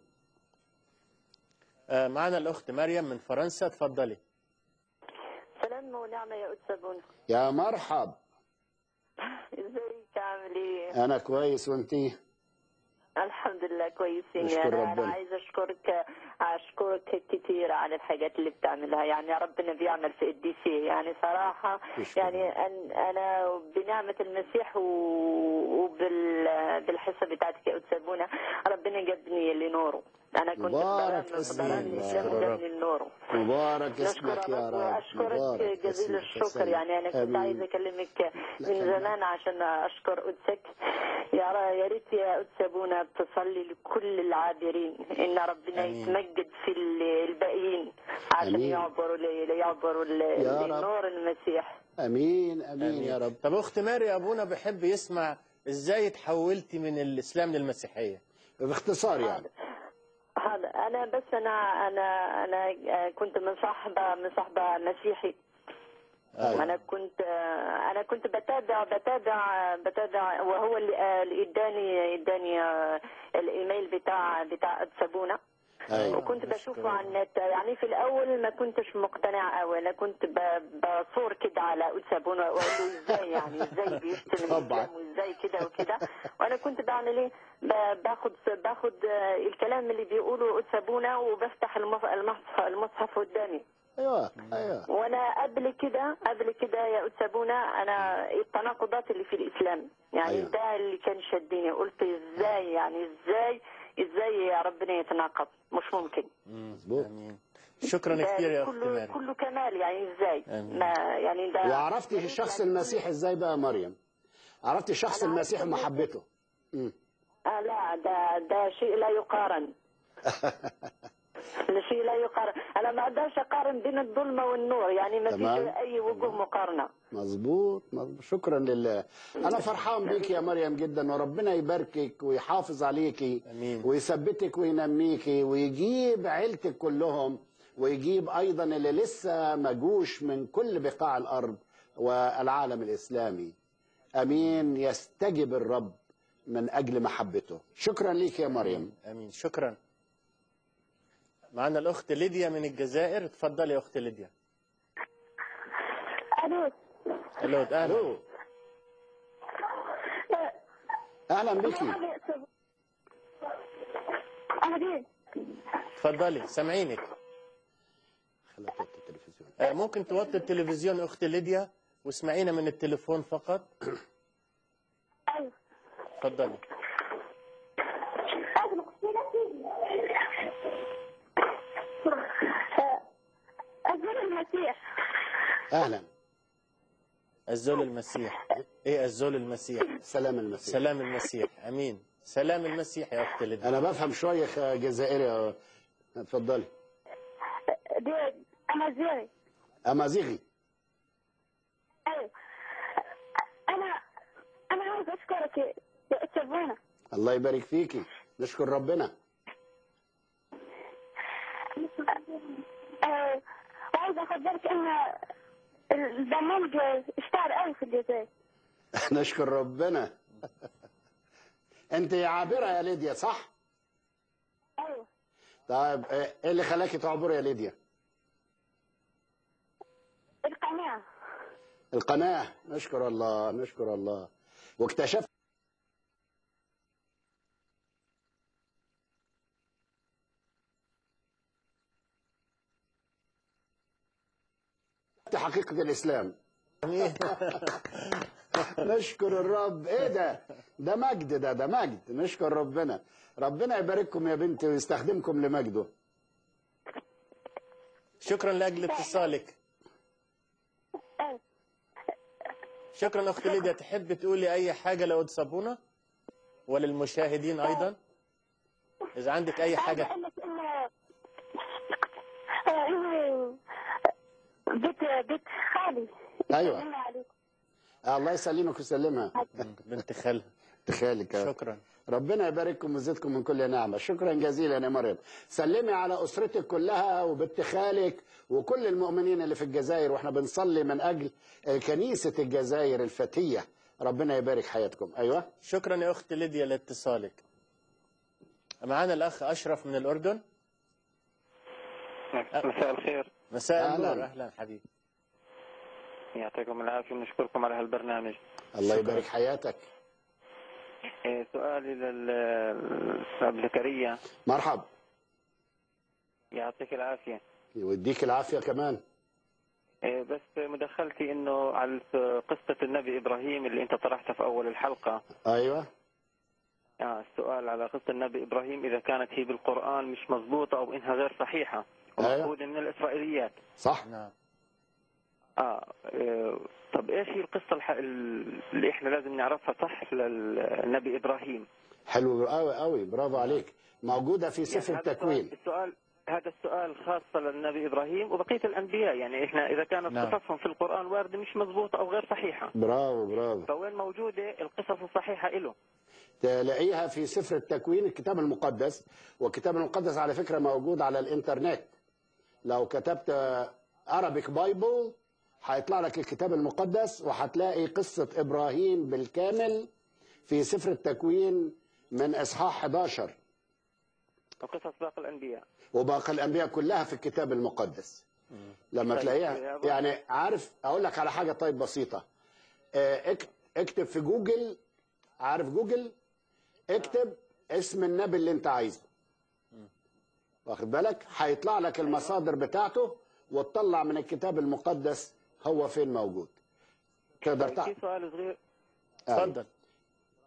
آه، معنا الأخت مريم من فرنسا اتفضلي سلام ونعمة يا أستاذ بونا يا مرحب ازيك عامل ايه؟ انا كويس وانتي الحمد لله كويسين نشكر يعني انا ربنا. عايزه اشكرك اشكرك كتير على الحاجات اللي بتعملها يعني ربنا بيعمل في قديسي يعني صراحه نشكر يعني أن- انا بنعمه المسيح وبالحصه بتاعتك يا استاذ بونا ربنا جابني لنوره انا كنت مبارك برامج اسمك. برامج الاسلام نشكر وجابني لنوره مبارك نشكر اسمك يا رب رب واشكرك مبارك جزيل اسمك يا الشكر سيد. يعني انا كنت آمين. عايزه اكلمك من لك زمان عشان اشكر قدسك يا ر- يا ريت يا قدس ابونا تصلي لكل العابرين ان ربنا آمين. يتمجد في ال- الباقيين عشان آمين. يعبروا ل- يعبروا ل- يا رب. لنور المسيح امين امين يا رب طب أخت ماري أبونا بيحب يسمع إزاي تحولتي من الإسلام للمسيحية باختصار يعني هذا انا بس انا انا انا آه، كنت مصاحبه مصاحبه مسيحي أيوة. انا كنت آه، انا كنت بتابع بتابع بتابع وهو اللي آه، اللي اداني اداني آه، الايميل بتاع بتاع سابونا أيوة. وكنت بشوفه على النت يعني في الاول ما كنتش مقتنع قوي انا كنت ب- بصور كده على سابونا واقول له ازاي يعني ازاي بيشتم طبعا. الاسلام وازاي كده وكده وانا كنت بعمل ايه ب- باخد باخد آه، الكلام اللي بيقوله سابونا وبفتح المص- المصحف المصحف قدامي ايوه ايوه وانا قبل كده قبل كده يا أتسابونا انا التناقضات اللي في الاسلام يعني أيوة. أيوة. ده اللي كان شدني قلت ازاي يعني ازاي ازاي ربنا يتناقض مش ممكن مظبوط امين شكرا ده كثير يا اخت كله ماري كله كمال يعني ازاي آمين. ما يعني ده وعرفتي الشخص المسيح ازاي بقى يا مريم عرفتي شخص المسيح ومحبته مم. آه لا ده ده شيء لا يقارن ده شيء لا يقارن انا ما اقدرش اقارن بين الظلمه والنور يعني ما تمام. فيش اي وجوه مقارنه مظبوط مظبوط. شكرا لله انا فرحان بيك يا مريم جدا وربنا يباركك ويحافظ عليكي امين ويثبتك وينميكي ويجيب عيلتك كلهم ويجيب ايضا اللي لسه ما جوش من كل بقاع الارض والعالم الاسلامي امين يستجب الرب من اجل محبته شكرا ليك يا مريم امين شكرا معنا الاخت ليديا من الجزائر تفضلي يا اخت ليديا الو الو اهلا اهلا بك اهدين تفضلي سامعينك آه، ممكن توطي التلفزيون اخت ليديا واسمعينا من التليفون فقط ايوه تفضلي أزول المسيح اهلا الزول المسيح ايه الزول المسيح سلام المسيح سلام المسيح امين سلام المسيح يا اخت ليديا انا بفهم شويه خ- جزائري اتفضلي دي أمازيغي امازيغي أيوه أنا أنا عاوز أشكرك يا يا أستاذ بونا الله يبارك فيكي نشكر ربنا آه، وعاوز أخد بالك إن البرنامج اشتهر قوي في الجزائر نشكر ربنا انت عابره يا ليديا صح أيوه طيب ايه اللي خلاكي تعبري يا ليديا القناة القناه نشكر الله نشكر الله واكتشفت حقيقة الإسلام نشكر الرب ايه ده ده مجد ده ده مجد نشكر ربنا ربنا يبارككم يا بنتي ويستخدمكم لمجده شكرا لاجل اتصالك شكرا اخت ليديا تحب تقولي اي حاجه لو صابونه وللمشاهدين ايضا اذا عندك اي حاجه أقول لك إن آه، إنه بيت بيت خالي أيوة. يسلم عليكم الله يسلمك ويسلمها بنت خالها تخالك شكرا ربنا يبارككم ويزيدكم من كل نعمة شكرا جزيلا يا مريم سلمي على أسرتك كلها وبنت خالك وكل المؤمنين اللي في الجزائر واحنا بنصلي من أجل كنيسة الجزائر الفتية ربنا يبارك حياتكم أيوة شكرا يا اخت ليديا لاتصالك معنا الاخ اشرف من الاردن مساء الخير مساء أهلاً. النور اهلا حبيبي يعطيكم العافية ونشكركم على هالبرنامج الله يبارك حياتك إيه، سؤالي للأب زكريا مرحب يعطيك العافية يوديك العافية كمان إيه، بس مداخلتي انه على قصة النبي ابراهيم اللي انت طرحتها في اول الحلقة أيوة آه السؤال على قصة النبي ابراهيم اذا كانت هي بالقرآن مش مضبوطة او انها غير صحيحة أيوة. ومأخوذة من الاسرائيليات صح نعم اه إيه، طب ايش هي القصة الح... اللي احنا لازم نعرفها صح للنبي ابراهيم حلو قوي قوي برافو عليك موجودة في سفر يعني هذا التكوين السؤال- السؤال هذا السؤال خاصة للنبي إبراهيم وبقية الأنبياء يعني إحنا إذا كانت نعم. قصصهم في القرآن واردة مش مضبوطة أو غير صحيحة برافو برافو فوين موجودة القصص الصحيحة له تلاقيها في سفر التكوين الكتاب المقدس والكتاب المقدس على فكرة موجود على الانترنت لو كتبت Arabic بايبل هيطلع لك الكتاب المقدس وهتلاقي قصة إبراهيم بالكامل في سفر التكوين من إصحاح 11 وقصص باقي الأنبياء وباقي الأنبياء كلها في الكتاب المقدس لما طيب، تلاقيها يا أبو- يعني عارف أقول لك على حاجة طيب بسيطة آه، اك- اكتب في جوجل عارف جوجل اكتب اسم النبي اللي انت عايزه واخد بالك هيطلع لك المصادر بتاعته وتطلع من الكتاب المقدس هو فين موجود تقدر طيب، تعرف في سؤال صغير اتفضل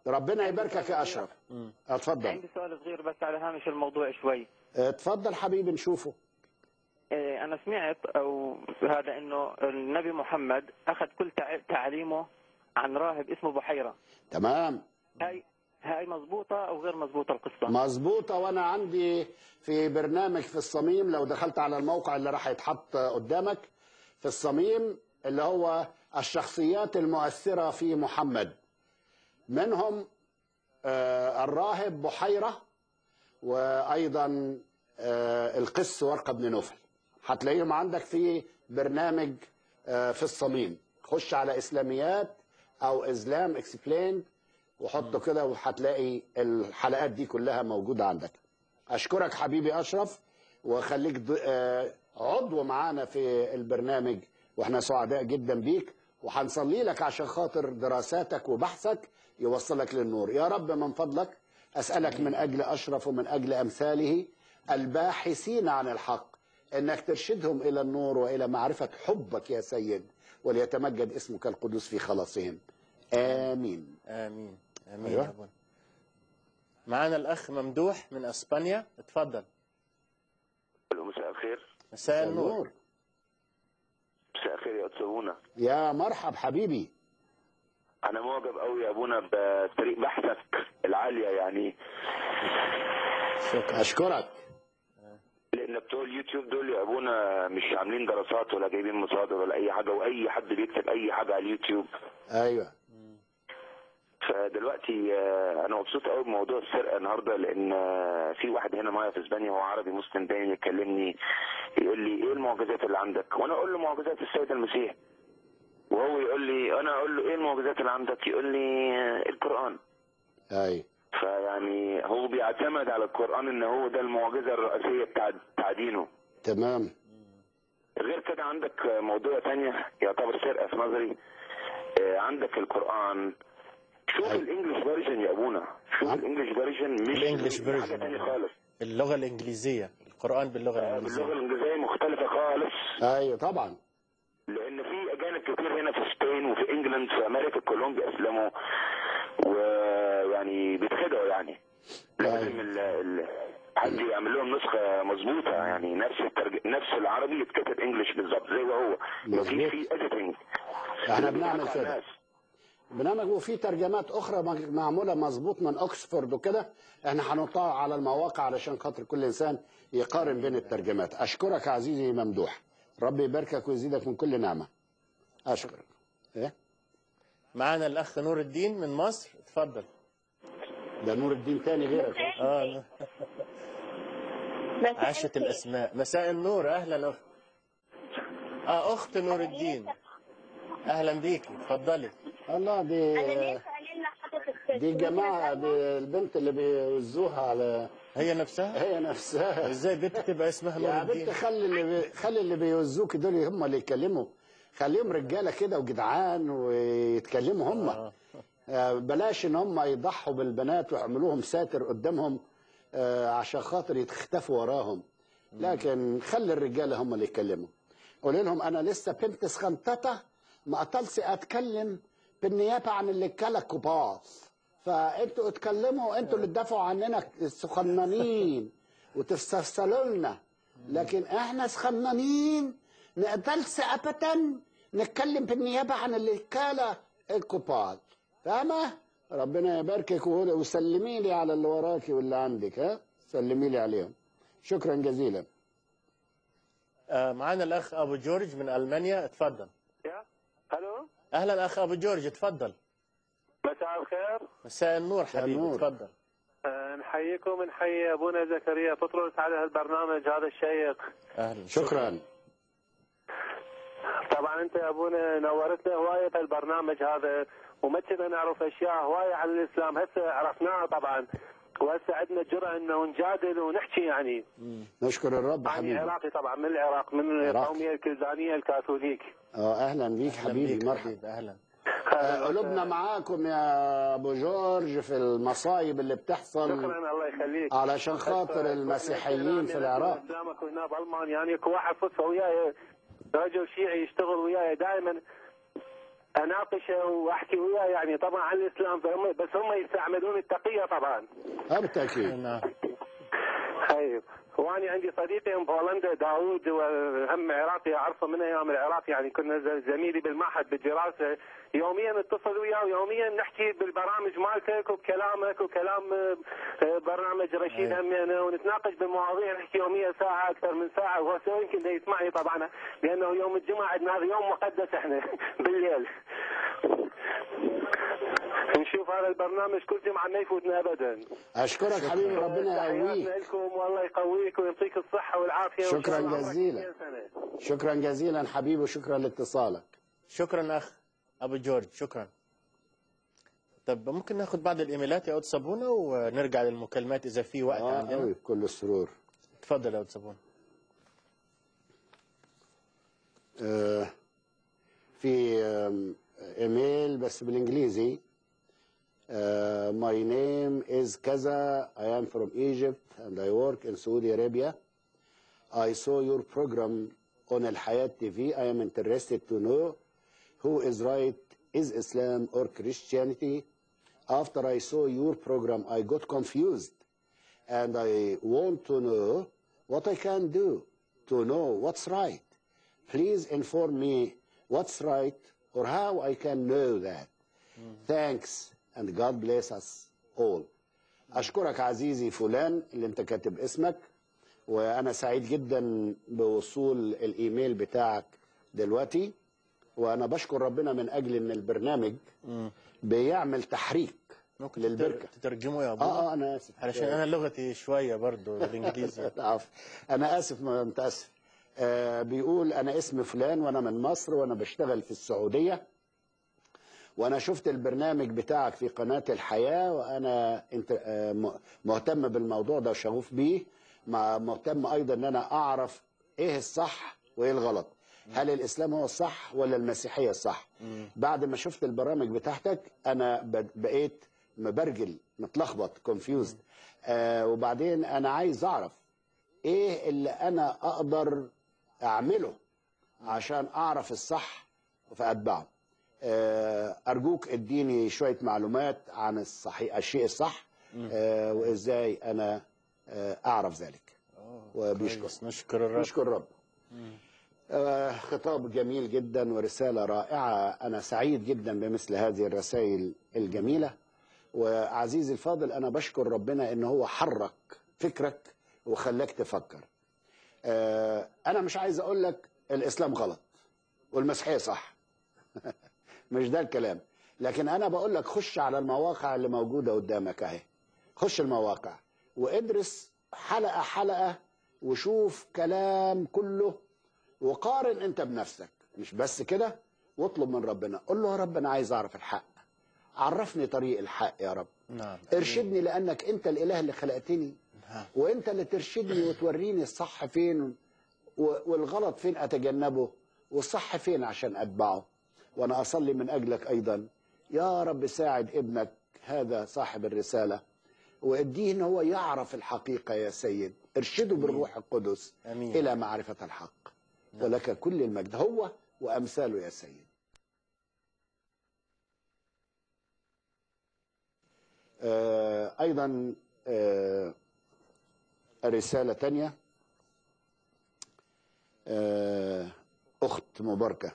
ربنا يباركك يا اشرف اتفضل عندي سؤال صغير بس على هامش الموضوع شوي اتفضل حبيبي نشوفه إيه، أنا سمعت أو هذا إنه النبي محمد أخذ كل تع- تعليمه عن راهب اسمه بحيرة تمام هاي هاي مضبوطة أو غير مضبوطة القصة؟ مظبوطة وأنا عندي في برنامج في الصميم لو دخلت على الموقع اللي راح يتحط قدامك في الصميم اللي هو الشخصيات المؤثرة في محمد منهم آه، الراهب بحيرة وأيضا آه، القس ورقة بن نوفل هتلاقيهم عندك في برنامج آه، في الصميم خش على إسلاميات أو إسلام إكسبلين وحطه كده وهتلاقي الحلقات دي كلها موجودة عندك أشكرك حبيبي أشرف وخليك ض- آه، عضو معانا في البرنامج واحنا سعداء جدا بيك وهنصلي لك عشان خاطر دراساتك وبحثك يوصلك للنور يا رب من فضلك أسألك من أجل أشرف ومن أجل أمثاله الباحثين عن الحق أنك ترشدهم إلى النور وإلى معرفة حبك يا سيد وليتمجد اسمك القدوس في خلاصهم آمين امين امين أيوة. يا ابونا معانا الاخ ممدوح من اسبانيا اتفضل مساء الخير مساء النور مساء الخير يا استاذ ابونا يا مرحب حبيبي انا معجب قوي يا ابونا بطريق بحثك العاليه يعني اشكرك لان بتوع اليوتيوب دول يا ابونا مش عاملين دراسات ولا جايبين مصادر ولا اي حاجه واي حد بيكتب اي حاجه على اليوتيوب ايوه فدلوقتي آه، انا مبسوط قوي بموضوع السرقه النهارده لان آه، في واحد هنا معايا في اسبانيا هو عربي مسلم دايما يكلمني يقول لي ايه المعجزات اللي عندك وانا اقول له معجزات السيد المسيح وهو يقول لي انا اقول له ايه المعجزات اللي عندك يقول لي آه، القران اي فيعني هو بيعتمد على القران ان هو ده المعجزه الرئيسيه بتاع بتاع دينه تمام غير كده عندك موضوع تانية يعتبر سرقة في نظري آه، عندك القرآن شوف الانجليش فيرجن يا ابونا شوف الانجليش فيرجن مش الانجليش حاجة فيرجن تانية خالص اللغه الانجليزيه القران باللغه باللغة الانجليزيه الانجليزية مختلفة خالص ايوه طبعا لان في اجانب كتير هنا في سبين وفي انجلاند في امريكا كلهم بيسلموا ويعني بيتخدعوا يعني لازم ال ال حد يعمل لهم نسخه مظبوطه يعني نفس الترج... نفس العربي يتكتب انجلش بالظبط زي ما هو مفيش فيه اديتنج احنا بنعمل كده بنعمل وفي ترجمات اخرى مج- معموله مظبوط من اوكسفورد وكده احنا هنحطها على المواقع علشان خاطر كل انسان يقارن بين الترجمات اشكرك عزيزي ممدوح ربي يباركك ويزيدك من كل نعمه اشكرك ايه معانا الاخ نور الدين من مصر اتفضل ده نور الدين تاني غيرك اه عاشت الاسماء مساء النور اهلا اخت اه اخت نور الدين اهلا بيكي اتفضلي الله دي دي الجماعه دي البنت اللي بيوزوها على هي نفسها هي نفسها ازاي بنت تبقى اسمها نور يا الدين بنت خلي اللي بي... خلي اللي بيوزوك دول هم اللي يتكلموا خليهم رجاله كده وجدعان ويتكلموا هم آه، بلاش ان هم يضحوا بالبنات ويعملوهم ساتر قدامهم آه، عشان خاطر يتختفوا وراهم لكن خلي الرجاله هم اللي يتكلموا قولي لهم انا لسه بنت سخنططه ما قتلش اتكلم بالنيابه عن اللي كلا كبار فانتوا اتكلموا انتوا اللي تدافعوا عننا السخنانين وتستفسلوا لنا لكن احنا سخنانين نقدرش ابدا نتكلم بالنيابه عن اللي كلا الكبار فاهمه ربنا يباركك وهو- وسلمي لي على اللي وراكي واللي عندك ها سلمي لي عليهم شكرا جزيلا آه معانا الاخ ابو جورج من المانيا اتفضل الو اهلا اخ ابو جورج اتفضل مساء الخير مساء النور حبيبي النور. اتفضل آه، نحييكم ونحيي ابونا زكريا بطرس على هالبرنامج هذا الشيق اهلا شكرا طبعا انت يا ابونا نورتنا هوايه بهالبرنامج هذا وما كنا نعرف اشياء هوايه عن الاسلام هسه عرفناها طبعا وهسه عندنا الجرأه انه نجادل ونحكي يعني نشكر الرب انا حبيبي عراقي طبعا من العراق من العراق. القوميه الكلدانيه الكاثوليك اه اهلا بيك حبيبي مرحبا اهلا آه، قلوبنا معاكم يا ابو جورج في المصايب اللي بتحصل شكرا الله يخليك علشان خاطر المسيحيين في العراق قدامك هنا بالمانيا يعني اكو واحد فصل وياي رجل شيعي يشتغل وياي دائما اناقشه واحكي وياه يعني طبعا عن الاسلام فهم بس هم يستعملون التقيه طبعا اه بالتاكيد نعم طيب وانا عندي صديقي من بولندا داوود وهم عراقي اعرفه من ايام العراق يعني كنا ز- زميلي بالمعهد بالدراسه يوميا اتصل وياه ويوميا نحكي بالبرامج مالتك وبكلامك وكلام آه، آه، برنامج رشيد أي. همينه ونتناقش بالمواضيع نحكي يوميا ساعه اكثر من ساعه وهو سو يمكن ده يسمعني طبعا لانه يوم الجمعه عندنا هذا يوم مقدس احنا بالليل نشوف هذا البرنامج كل جمعه ما يفوتنا ابدا اشكرك حبيبي ربنا يقويك تحياتنا لكم والله يقويك ويعطيك الصحة والعافية وإن شكراً شاء الله عمرك جزيلاً. 200 سنة. شكرا جزيلا حبيبي وشكرا لاتصالك شكرا اخ ابو جورج شكرا طب ممكن ناخذ بعض الايميلات يا أود صابونه ونرجع للمكالمات اذا في وقت اه عندنا قوي بكل السرور تفضل يا أود صابونه آه، في آم، ايميل بس بالانجليزي آه، my name is كذا I am from Egypt and I work in Saudi Arabia I saw your program on Al Hayat TV I am interested to know who is right is Islam or Christianity after I saw your program I got confused and I want to know what I can do to know what's right Please inform me what's right or how I can know that. Thanks and God bless us all. أشكرك عزيزي فلان اللي أنت كاتب اسمك وأنا سعيد جدا بوصول الإيميل بتاعك دلوقتي وأنا بشكر ربنا من أجل إن البرنامج بيعمل تحريك ممكن للبركة. تترجمه يا ابو آه آه أنا آسف علشان انا لغتي شويه برضو بالانجليزي العفو انا اسف ما متاسف آه بيقول انا اسمي فلان وانا من مصر وانا بشتغل في السعوديه وانا شفت البرنامج بتاعك في قناه الحياه وانا انت آه م- مهتم بالموضوع ده وشغوف بيه مع مهتم ايضا ان انا اعرف ايه الصح وايه الغلط هل الاسلام هو الصح ولا المسيحيه الصح بعد ما شفت البرامج بتاعتك انا ب- بقيت مبرجل متلخبط كونفيوزد آه وبعدين انا عايز اعرف ايه اللي انا اقدر اعمله عشان اعرف الصح فاتبعه آه، ارجوك اديني شويه معلومات عن الصحيح الشيء الصح آه، وازاي انا آه، اعرف ذلك وبيشكر كويس، نشكر الرب نشكر الرب آه، خطاب جميل جدا ورسالة رائعة أنا سعيد جدا بمثل هذه الرسائل الجميلة وعزيزي الفاضل أنا بشكر ربنا إن هو حرك فكرك وخلاك تفكر آه، أنا مش عايز أقول لك الإسلام غلط والمسيحية صح مش ده الكلام لكن أنا بقول لك خش على المواقع اللي موجودة قدامك أهي خش المواقع وادرس حلقة حلقة وشوف كلام كله وقارن انت بنفسك مش بس كده واطلب من ربنا قول له يا رب انا عايز اعرف الحق عرفني طريق الحق يا رب نعم ارشدني لانك انت الاله اللي خلقتني نعم. وانت اللي ترشدني وتوريني الصح فين و- والغلط فين اتجنبه والصح فين عشان اتبعه وانا اصلي من اجلك ايضا يا رب ساعد ابنك هذا صاحب الرساله واديه ان هو يعرف الحقيقه يا سيد ارشده بالروح القدس امين الى معرفه الحق ولك كل المجد هو وامثاله يا سيد آه، ايضا آه، رساله تانية آه، اخت مباركه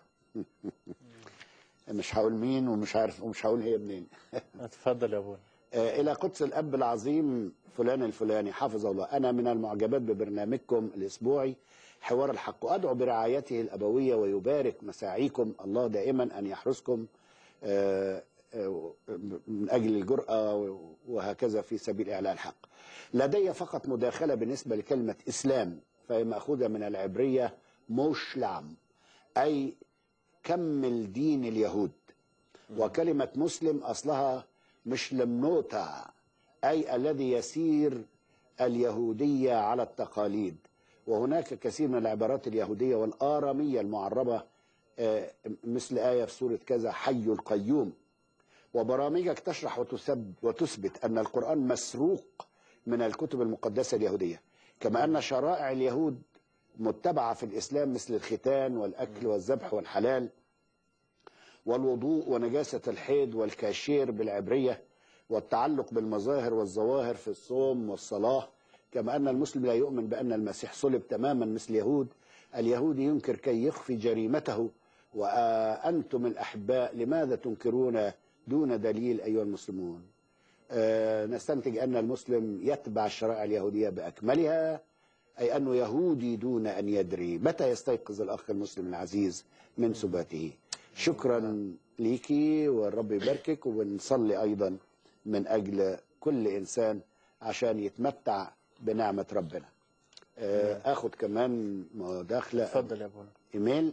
مش هقول مين ومش عارف ومش هقول هي منين اتفضل يا ابونا آه، إلى قدس الأب العظيم فلان الفلاني حفظه الله أنا من المعجبات ببرنامجكم الأسبوعي حوار الحق وأدعو برعايته الأبوية ويبارك مساعيكم الله دائما أن يحرسكم آه، آه، من أجل الجرأة وهكذا في سبيل إعلاء الحق لدي فقط مداخلة بالنسبة لكلمة إسلام فهي مأخوذة من العبرية موشلام أي كمل دين اليهود وكلمة مسلم أصلها مش لمنوتا أي الذي يسير اليهودية على التقاليد وهناك كثير من العبارات اليهودية والآرامية المعربة آه، مثل آية في سورة كذا حي القيوم وبرامجك تشرح وتسب وتثبت أن القرآن مسروق من الكتب المقدسة اليهودية كما أن شرائع اليهود متبعة في الإسلام مثل الختان والأكل والذبح والحلال والوضوء ونجاسة الحيض والكاشير بالعبرية والتعلق بالمظاهر والظواهر في الصوم والصلاة كما أن المسلم لا يؤمن بأن المسيح صلب تماما مثل اليهود اليهودي ينكر كي يخفي جريمته وأنتم الأحباء لماذا تنكرون دون دليل أيها المسلمون آه، نستنتج أن المسلم يتبع الشرائع اليهودية بأكملها أي أنه يهودي دون أن يدري متى يستيقظ الأخ المسلم العزيز من سباته شكرا ليكي والرب يباركك ونصلي أيضا من أجل كل إنسان عشان يتمتع بنعمة ربنا آه، أخد كمان مداخلة اتفضل يا ابونا إيميل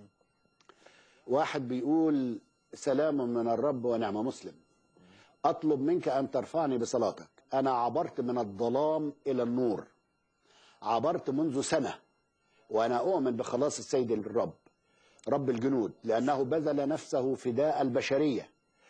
واحد بيقول سلام من الرب ونعم مسلم أطلب منك أن ترفعني بصلاتك أنا عبرت من الظلام إلى النور عبرت منذ سنة وأنا أؤمن بخلاص السيد الرب رب الجنود لأنه بذل نفسه فداء البشرية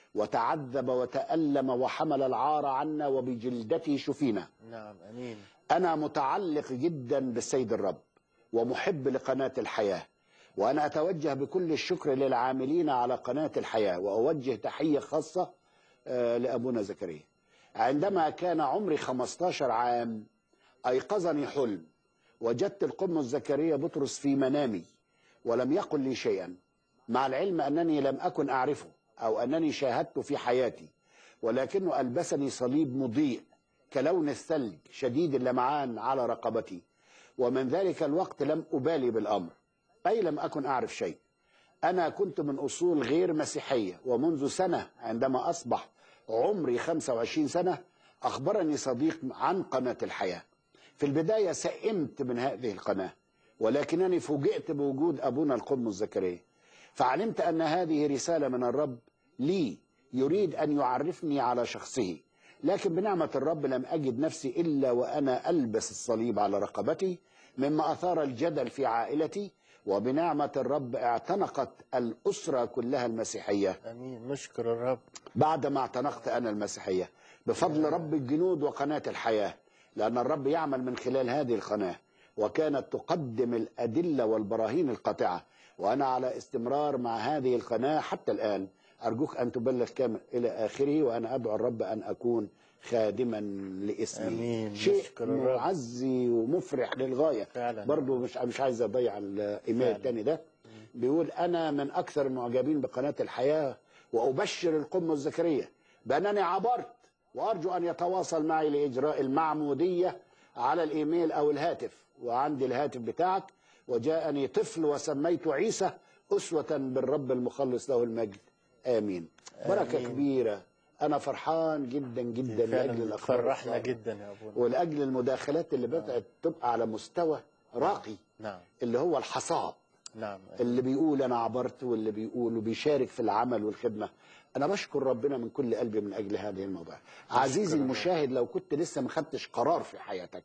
وتعذب وتألم وحمل العار عنا وبجلدته شفينا نعم امين أنا متعلق جدا بالسيد الرب ومحب لقناة الحياة وأنا أتوجه بكل الشكر للعاملين على قناة الحياة وأوجه تحية خاصة آه، لأبونا زكريا عندما كان عمري 15 عام أيقظني حلم وجدت القمص زكريا بطرس في منامي ولم يقل لي شيئا مع العلم أنني لم أكن أعرفه أو أنني شاهدته في حياتي ولكنه ألبسني صليب مضيء كلون الثلج شديد اللمعان على رقبتي ومن ذلك الوقت لم أبالي بالأمر أي لم أكن أعرف شيء أنا كنت من أصول غير مسيحية ومنذ سنة عندما أصبح عمري 25 سنة أخبرني صديق عن قناة الحياة في البداية سئمت من هذه القناة ولكنني فوجئت بوجود أبونا القدس زكريا فعلمت أن هذه رسالة من الرب لي يريد أن يعرفني على شخصه لكن بنعمة الرب لم أجد نفسي إلا وأنا ألبس الصليب على رقبتي مما أثار الجدل في عائلتي وبنعمة الرب اعتنقت الأسرة كلها المسيحية امين نشكر الرب بعدما اعتنقت أنا المسيحية بفضل رب الجنود وقناة الحياة لأن الرب يعمل من خلال هذه القناة وكانت تقدم الأدلة والبراهين القاطعة وأنا على استمرار مع هذه القناة حتى الآن أرجوك أن تبلغ كامل إلى آخره وأنا أدعو الرب أن أكون خادما لاسمه آمين. شيء نشكر الرب. معزي ومفرح للغاية فعلا. برضو مش مش عايز أضيع الإيميل فعلا. التاني ده بيقول أنا من أكثر المعجبين بقناة الحياة وأبشر القمة زكريا بأنني عبرت وأرجو أن يتواصل معي لإجراء المعمودية على الإيميل أو الهاتف وعندي الهاتف بتاعك وجاءني طفل وسميته عيسى أسوة بالرب المخلص له المجد آمين بركة آمين. كبيرة أنا فرحان جدا جدا لأجل فعلا الأخبار فرحنا الصالحة. جدا يا ابونا ولأجل المداخلات اللي بدأت تبقى على مستوى راقي نعم اللي هو الحصاد نعم اللي بيقول انا عبرت واللي بيقول وبيشارك في العمل والخدمه انا بشكر ربنا من كل قلبي من اجل هذه الموضوع عزيزي الرب. المشاهد لو كنت لسه ما خدتش قرار في حياتك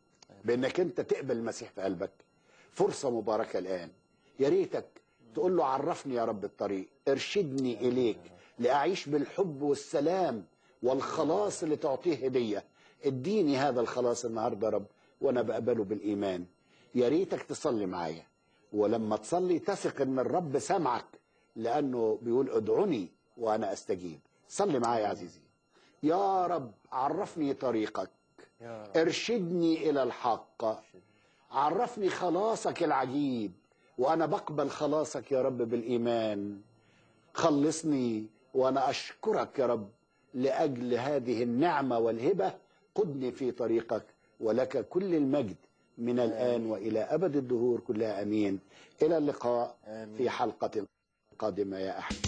بانك انت تقبل المسيح في قلبك فرصه مباركه الان يا ريتك تقول له عرفني يا رب الطريق ارشدني اليك لاعيش بالحب والسلام والخلاص اللي تعطيه هديه اديني هذا الخلاص النهارده يا رب وانا بقبله بالايمان يا ريتك تصلي معايا ولما تصلي تثق ان الرب سمعك لانه بيقول ادعوني وانا استجيب صلي معايا يا عزيزي يا رب عرفني طريقك يا رب ارشدني الى الحق عرفني خلاصك العجيب وانا بقبل خلاصك يا رب بالايمان خلصني وانا اشكرك يا رب لاجل هذه النعمه والهبه قدني في طريقك ولك كل المجد من الان والى ابد الدهور كلها امين الى اللقاء في حلقه قادمه يا احباب